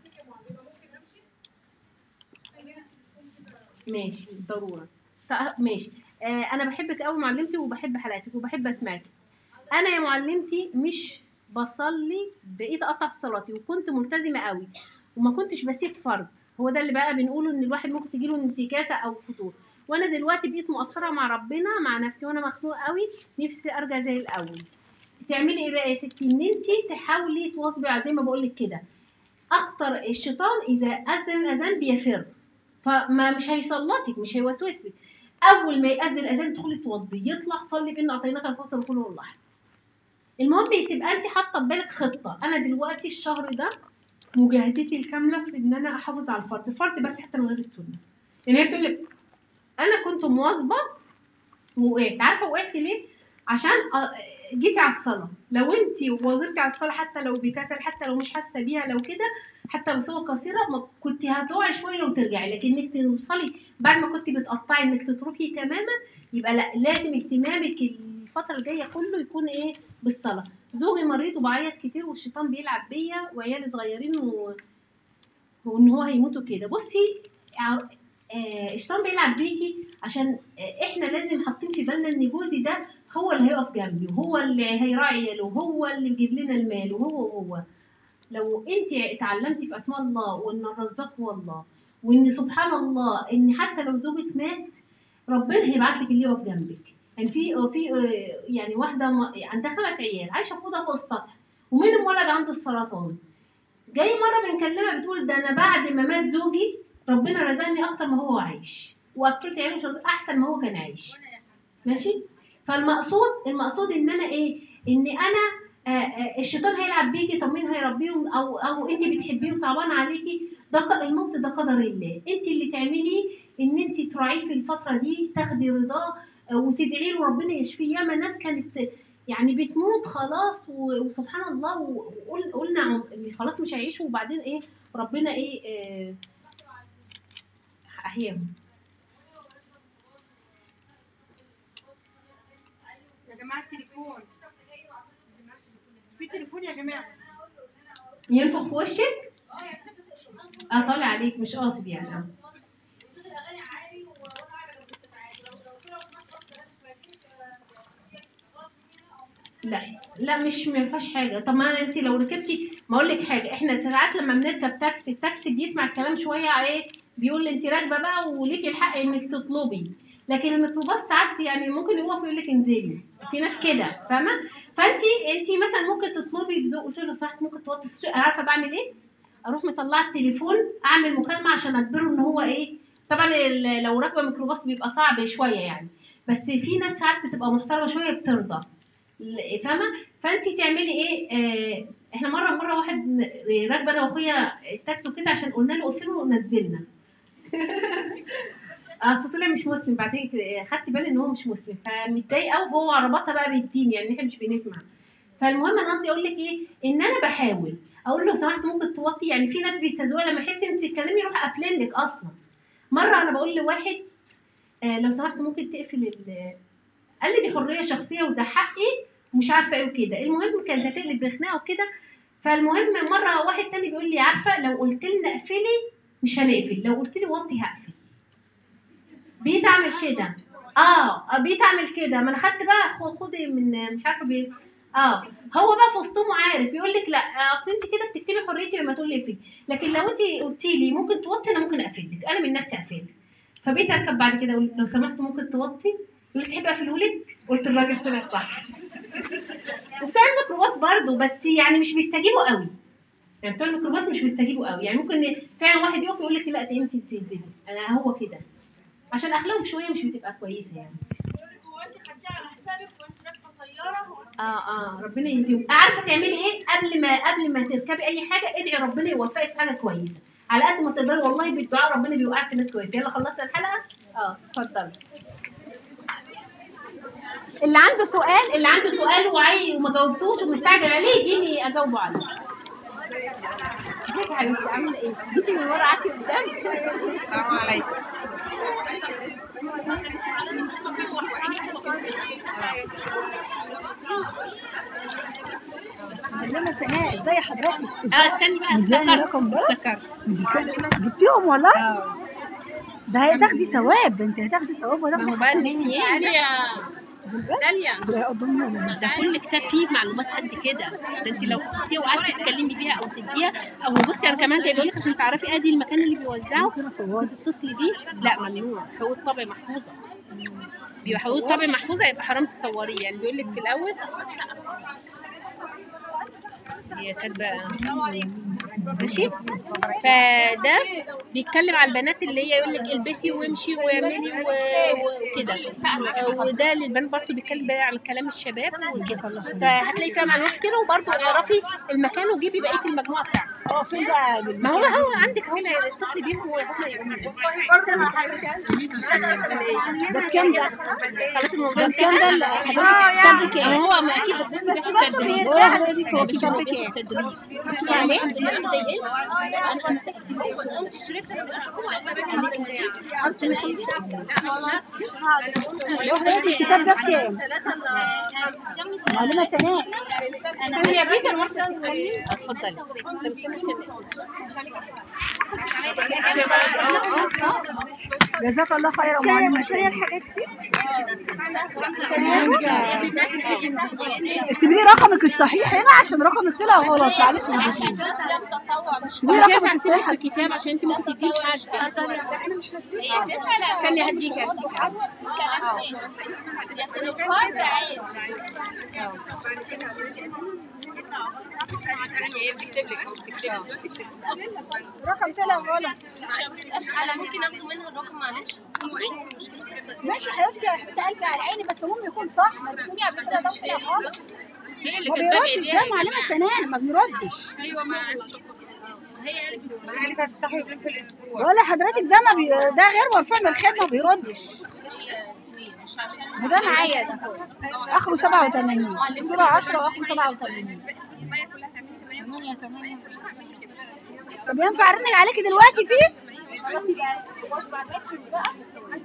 ماشي ضروره ط- ماشي آه انا بحبك قوي معلمتي وبحب حلقاتك وبحب اسمعك انا يا معلمتي مش بصلي بقيت اقطع في صلاتي وكنت ملتزمه قوي وما كنتش بسيب فرض هو ده اللي بقى بنقوله ان الواحد ممكن تجيله انتكاسه او فتور وانا دلوقتي بقيت مقصره مع ربنا مع نفسي وانا مخنوقه قوي نفسي ارجع زي الاول تعملي ايه بقى يا ستي ان انت تحاولي تواظبي على زي ما بقول لك كده اكتر الشيطان اذا اذن اذان بيفر فما مش هيسلطك مش هيوسوس لك اول ما ياذن الاذان تدخلي توضي يطلع صلي بان اعطيناك الكوثر وكل هو الله المهم تبقى انت حاطه في بالك خطه انا دلوقتي الشهر ده مجاهدتي الكامله في ان انا احافظ على الفرد الفرد بس حتى من غير السنه يعني هي بتقول لك انا كنت مواظبه ووقعت عارفه وقعت ليه عشان أ- جيتي على الصلاه لو انت واظبتي على الصلاه حتى لو بكسل حتى لو مش حاسه بيها لو كده حتى بصوره قصيره ما كنت هتقعي شويه وترجعي لكن انك توصلي بعد ما كنت بتقطعي انك تتركي تماما يبقى لا لازم اهتمامك الفتره الجايه كله يكون ايه بالصلاه زوجي مريض وبعيط كتير والشيطان بيلعب بيا وعيالي صغيرين و... وان هو هيموتوا كده بصي ع- آه، الشيطان بيلعب بيكي عشان آه، احنا لازم حاطين في بالنا ان جوزي ده هو اللي هيقف جنبي وهو اللي هيراعي عياله وهو اللي بيجيب لنا المال وهو وهو لو انت اتعلمتي في اسماء الله وان الرزاق هو الله وان سبحان الله ان حتى لو زوجك مات ربنا هيبعت لك اللي يقف جنبك يعني في في آه، يعني واحده م- عندها خمس عيال عايشه في اوضه فوق السطح ومنهم ولد عنده السرطان جاي مره بنكلمها بتقول ده انا بعد ما مات زوجي ربنا رزقني اكتر ما هو عايش واكلت عياله وشربت احسن ما هو كان عايش ماشي فالمقصود المقصود ان انا ايه ان انا آه، آه، الشيطان هيلعب بيكي طب مين هيربيهم او او انت بتحبيه وصعبان عليكي ده ق- الموت ده قدر الله انت اللي تعمليه ان انت تراعيه في الفتره دي تاخدي رضاه آه، وتدعي له ربنا يشفيه ياما ناس كانت يعني بتموت خلاص و- وسبحان الله وقلنا عم- إن خلاص مش هيعيشوا وبعدين ايه ربنا ايه آه، احياهم يا جماعه التليفون في تليفون يا جماعه ينفخ في وشك اه طالع عليك مش قاصد يعني اه لا لا مش ما فيهاش حاجه طب ما انت لو ركبتي ما اقول لك حاجه احنا ساعات لما بنركب تاكسي التاكسي بيسمع الكلام شويه ايه بيقول انت راكبه بقى وليكي الحق انك تطلبي لكن الميكروباص ساعات يعني ممكن يقف يقول لك انزلي في ناس كده فاهمه فانت انت مثلا ممكن تطلبي بذوق قلت له صح ممكن توطي الصوت انا عارفه بعمل ايه اروح مطلعه التليفون اعمل مكالمه عشان اجبره ان هو ايه طبعا ال- لو راكبه ميكروباص بيبقى صعب شويه يعني بس في ناس ساعات بتبقى محترمه شويه بترضى ل- فاهمه فانت تعملي ايه آه احنا مره مره واحد ن- راكبه انا واخويا التاكسي وكده عشان قلنا له اقفله ونزلنا اصل طلع مش مسلم بعدين كده خدت بالي ان هو مش مسلم فمتضايقه وهو عربطها بقى بالدين يعني احنا مش بنسمع فالمهم انا قصدي اقول لك ايه ان انا بحاول اقول له سمحت ممكن توطي يعني في ناس بيستهزئوا لما يحس ان بتتكلمي يروح قافلين لك اصلا مره انا بقول لواحد آه لو سمحت ممكن تقفل ال قال لي دي حريه شخصيه وده حقي ومش عارفه ايه وكده المهم كانت هتقلب بخناقه وكده فالمهم مره واحد تاني بيقول لي عارفه لو قلت لنا اقفلي مش هنقفل لو قلت لي وطي هقفل بقيت اعمل كده اه بقيت اعمل كده ما انا خدت بقى خ- خدي من مش عارفه بي اه هو بقى في وسطهم عارف يقول لك لا اصل انت كده بتكتبي حريتي لما تقول لي اقفلي لكن لو انت قلتي لي ممكن توطي انا ممكن اقفل لك انا من نفسي اقفل لك فبقيت اركب بعد كده اقول لو سمحت ممكن توطي يقول لي تحبي اقفله لك قلت الراجل طلع صح وبتوع الميكروباص برضه بس يعني مش بيستجيبوا قوي يعني بتوع الميكروباص مش بيستجيبوا قوي يعني ممكن فعلا واحد يقف يقول لك لا ده انت تنزلي انا هو كده عشان اخلاقهم شويه مش بتبقى كويسه يعني هو انت خدتيه على حسابك وانت راكبه طياره اه اه ربنا يهديهم عارفه تعملي ايه قبل ما قبل ما تركبي اي حاجه ادعي ربنا يوفقك في حاجه كويسه على قد ما تقدري والله بالدعاء ربنا بيوقعك في ناس كويسه يلا خلصنا الحلقه اه اتفضل اللي عنده سؤال اللي عنده سؤال وعي وما جاوبتوش ومستعجل عليه يجيني اجاوبه عليه ازيك يا حبيبتي عامله ايه؟ جيتي من ورا قعدتي قدام السلام عليكم معلمة سناء ازي حضرتك؟ اه استني بقى مدياني افتكرت رقم بس افتكرت جبتيهم والله؟ اه ده هتاخدي ثواب انت هتاخدي ثواب ما وهتاخدي هو بقى النسيان داليا ده قدامنا ده كل كتاب فيه معلومات قد كده ده انت لو خدتيها وقعدتي تتكلمي بيها او تديها او بصي انا كمان جايبه لك عشان تعرفي ادي المكان اللي بيوزعه ممكن اصور بتتصلي بيه لا ممنوع حقوق طبع محفوظه بيبقى حقوق طبع محفوظه يبقى حرام تصوريه يعني بيقول لك في الاول هي كاتبه ماشي فده بيتكلم على البنات اللي هي يقول لك البسي وامشي واعملي و- وكده وده للبنات برضه بيتكلم بقى على كلام الشباب جزاك الله خير فهتلاقي فيها معلومات كتير وبرضه اعرفي المكان وجيبي بقيه المجموعه بتاعتك اه فين بقى ما هو هو عندك هنا اتصلي بيهم وهم يقولوا لك ده بكام ده؟ خلاص الموضوع ده بكام ده اللي حضرتك كتاب بكام؟ هو ما اكيد بس انت بياخد تدريب بقول لحضرتك هو بس كتاب هو بكام؟ بياخد تدريب اسمع عليه؟ الحمد لله ده يقل انا كنت انت شربت انا مش لو حضرتك الكتاب ده بكام؟ معلمة سناء هي بيت الورد اتفضلي طب استني عشان جزاك الله خيرا معلمة شيماء اكتبي لي رقمك الصحيح هنا عشان رقمك طلع غلط معلش اكتبي لي رقمك الصحيح الكتاب عشان انت ممكن تديه لحد لا انا مش هديك استني هديك رقم طلع غلط انا ممكن اخده منها الرقم معلش ماشي يا حبيبتي يا حبيبتي قلبي على عيني بس المهم يكون صح ما تكوني قبل كده ده طلع غلط ما بيردش ده معلمة سنان ما بيردش هي قلبي قالت هتفتحي يومين في الاسبوع ولا حضرتك ده ما بي... ده غير مرفوع من الخدمة ما بيردش وده معايا ده اخره 87 صورة 10 واخره 87 8 8 طب ينفع ارنج عليكي دلوقتي فيه؟ خلاص يبقى اكتب بقى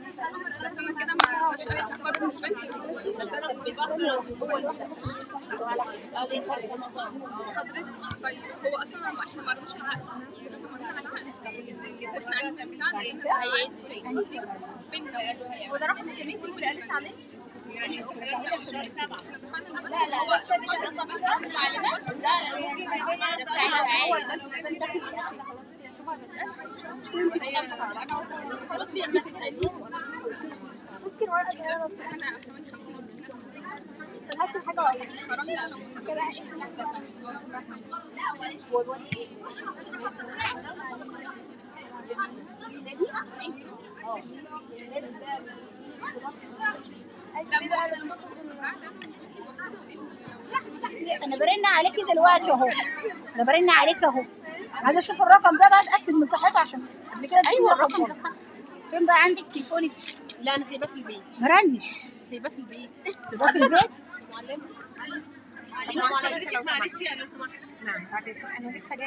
لا لا لا مش رقم معلومات لا لا ده بتاع التعاون بصي ما تسألني انا برن عليكي دلوقتي اهو انا برن عليك اهو عايزه اشوف الرقم ده بقى اتاكد من صحته عشان قبل كده ايوه الرقم ده فين بقى عندك تليفونك لا انا سايباه في البيت مرنش سايباه في البيت ده في البيت معلش يا لو سمحت نعم بعد اذنك انا لسه جايه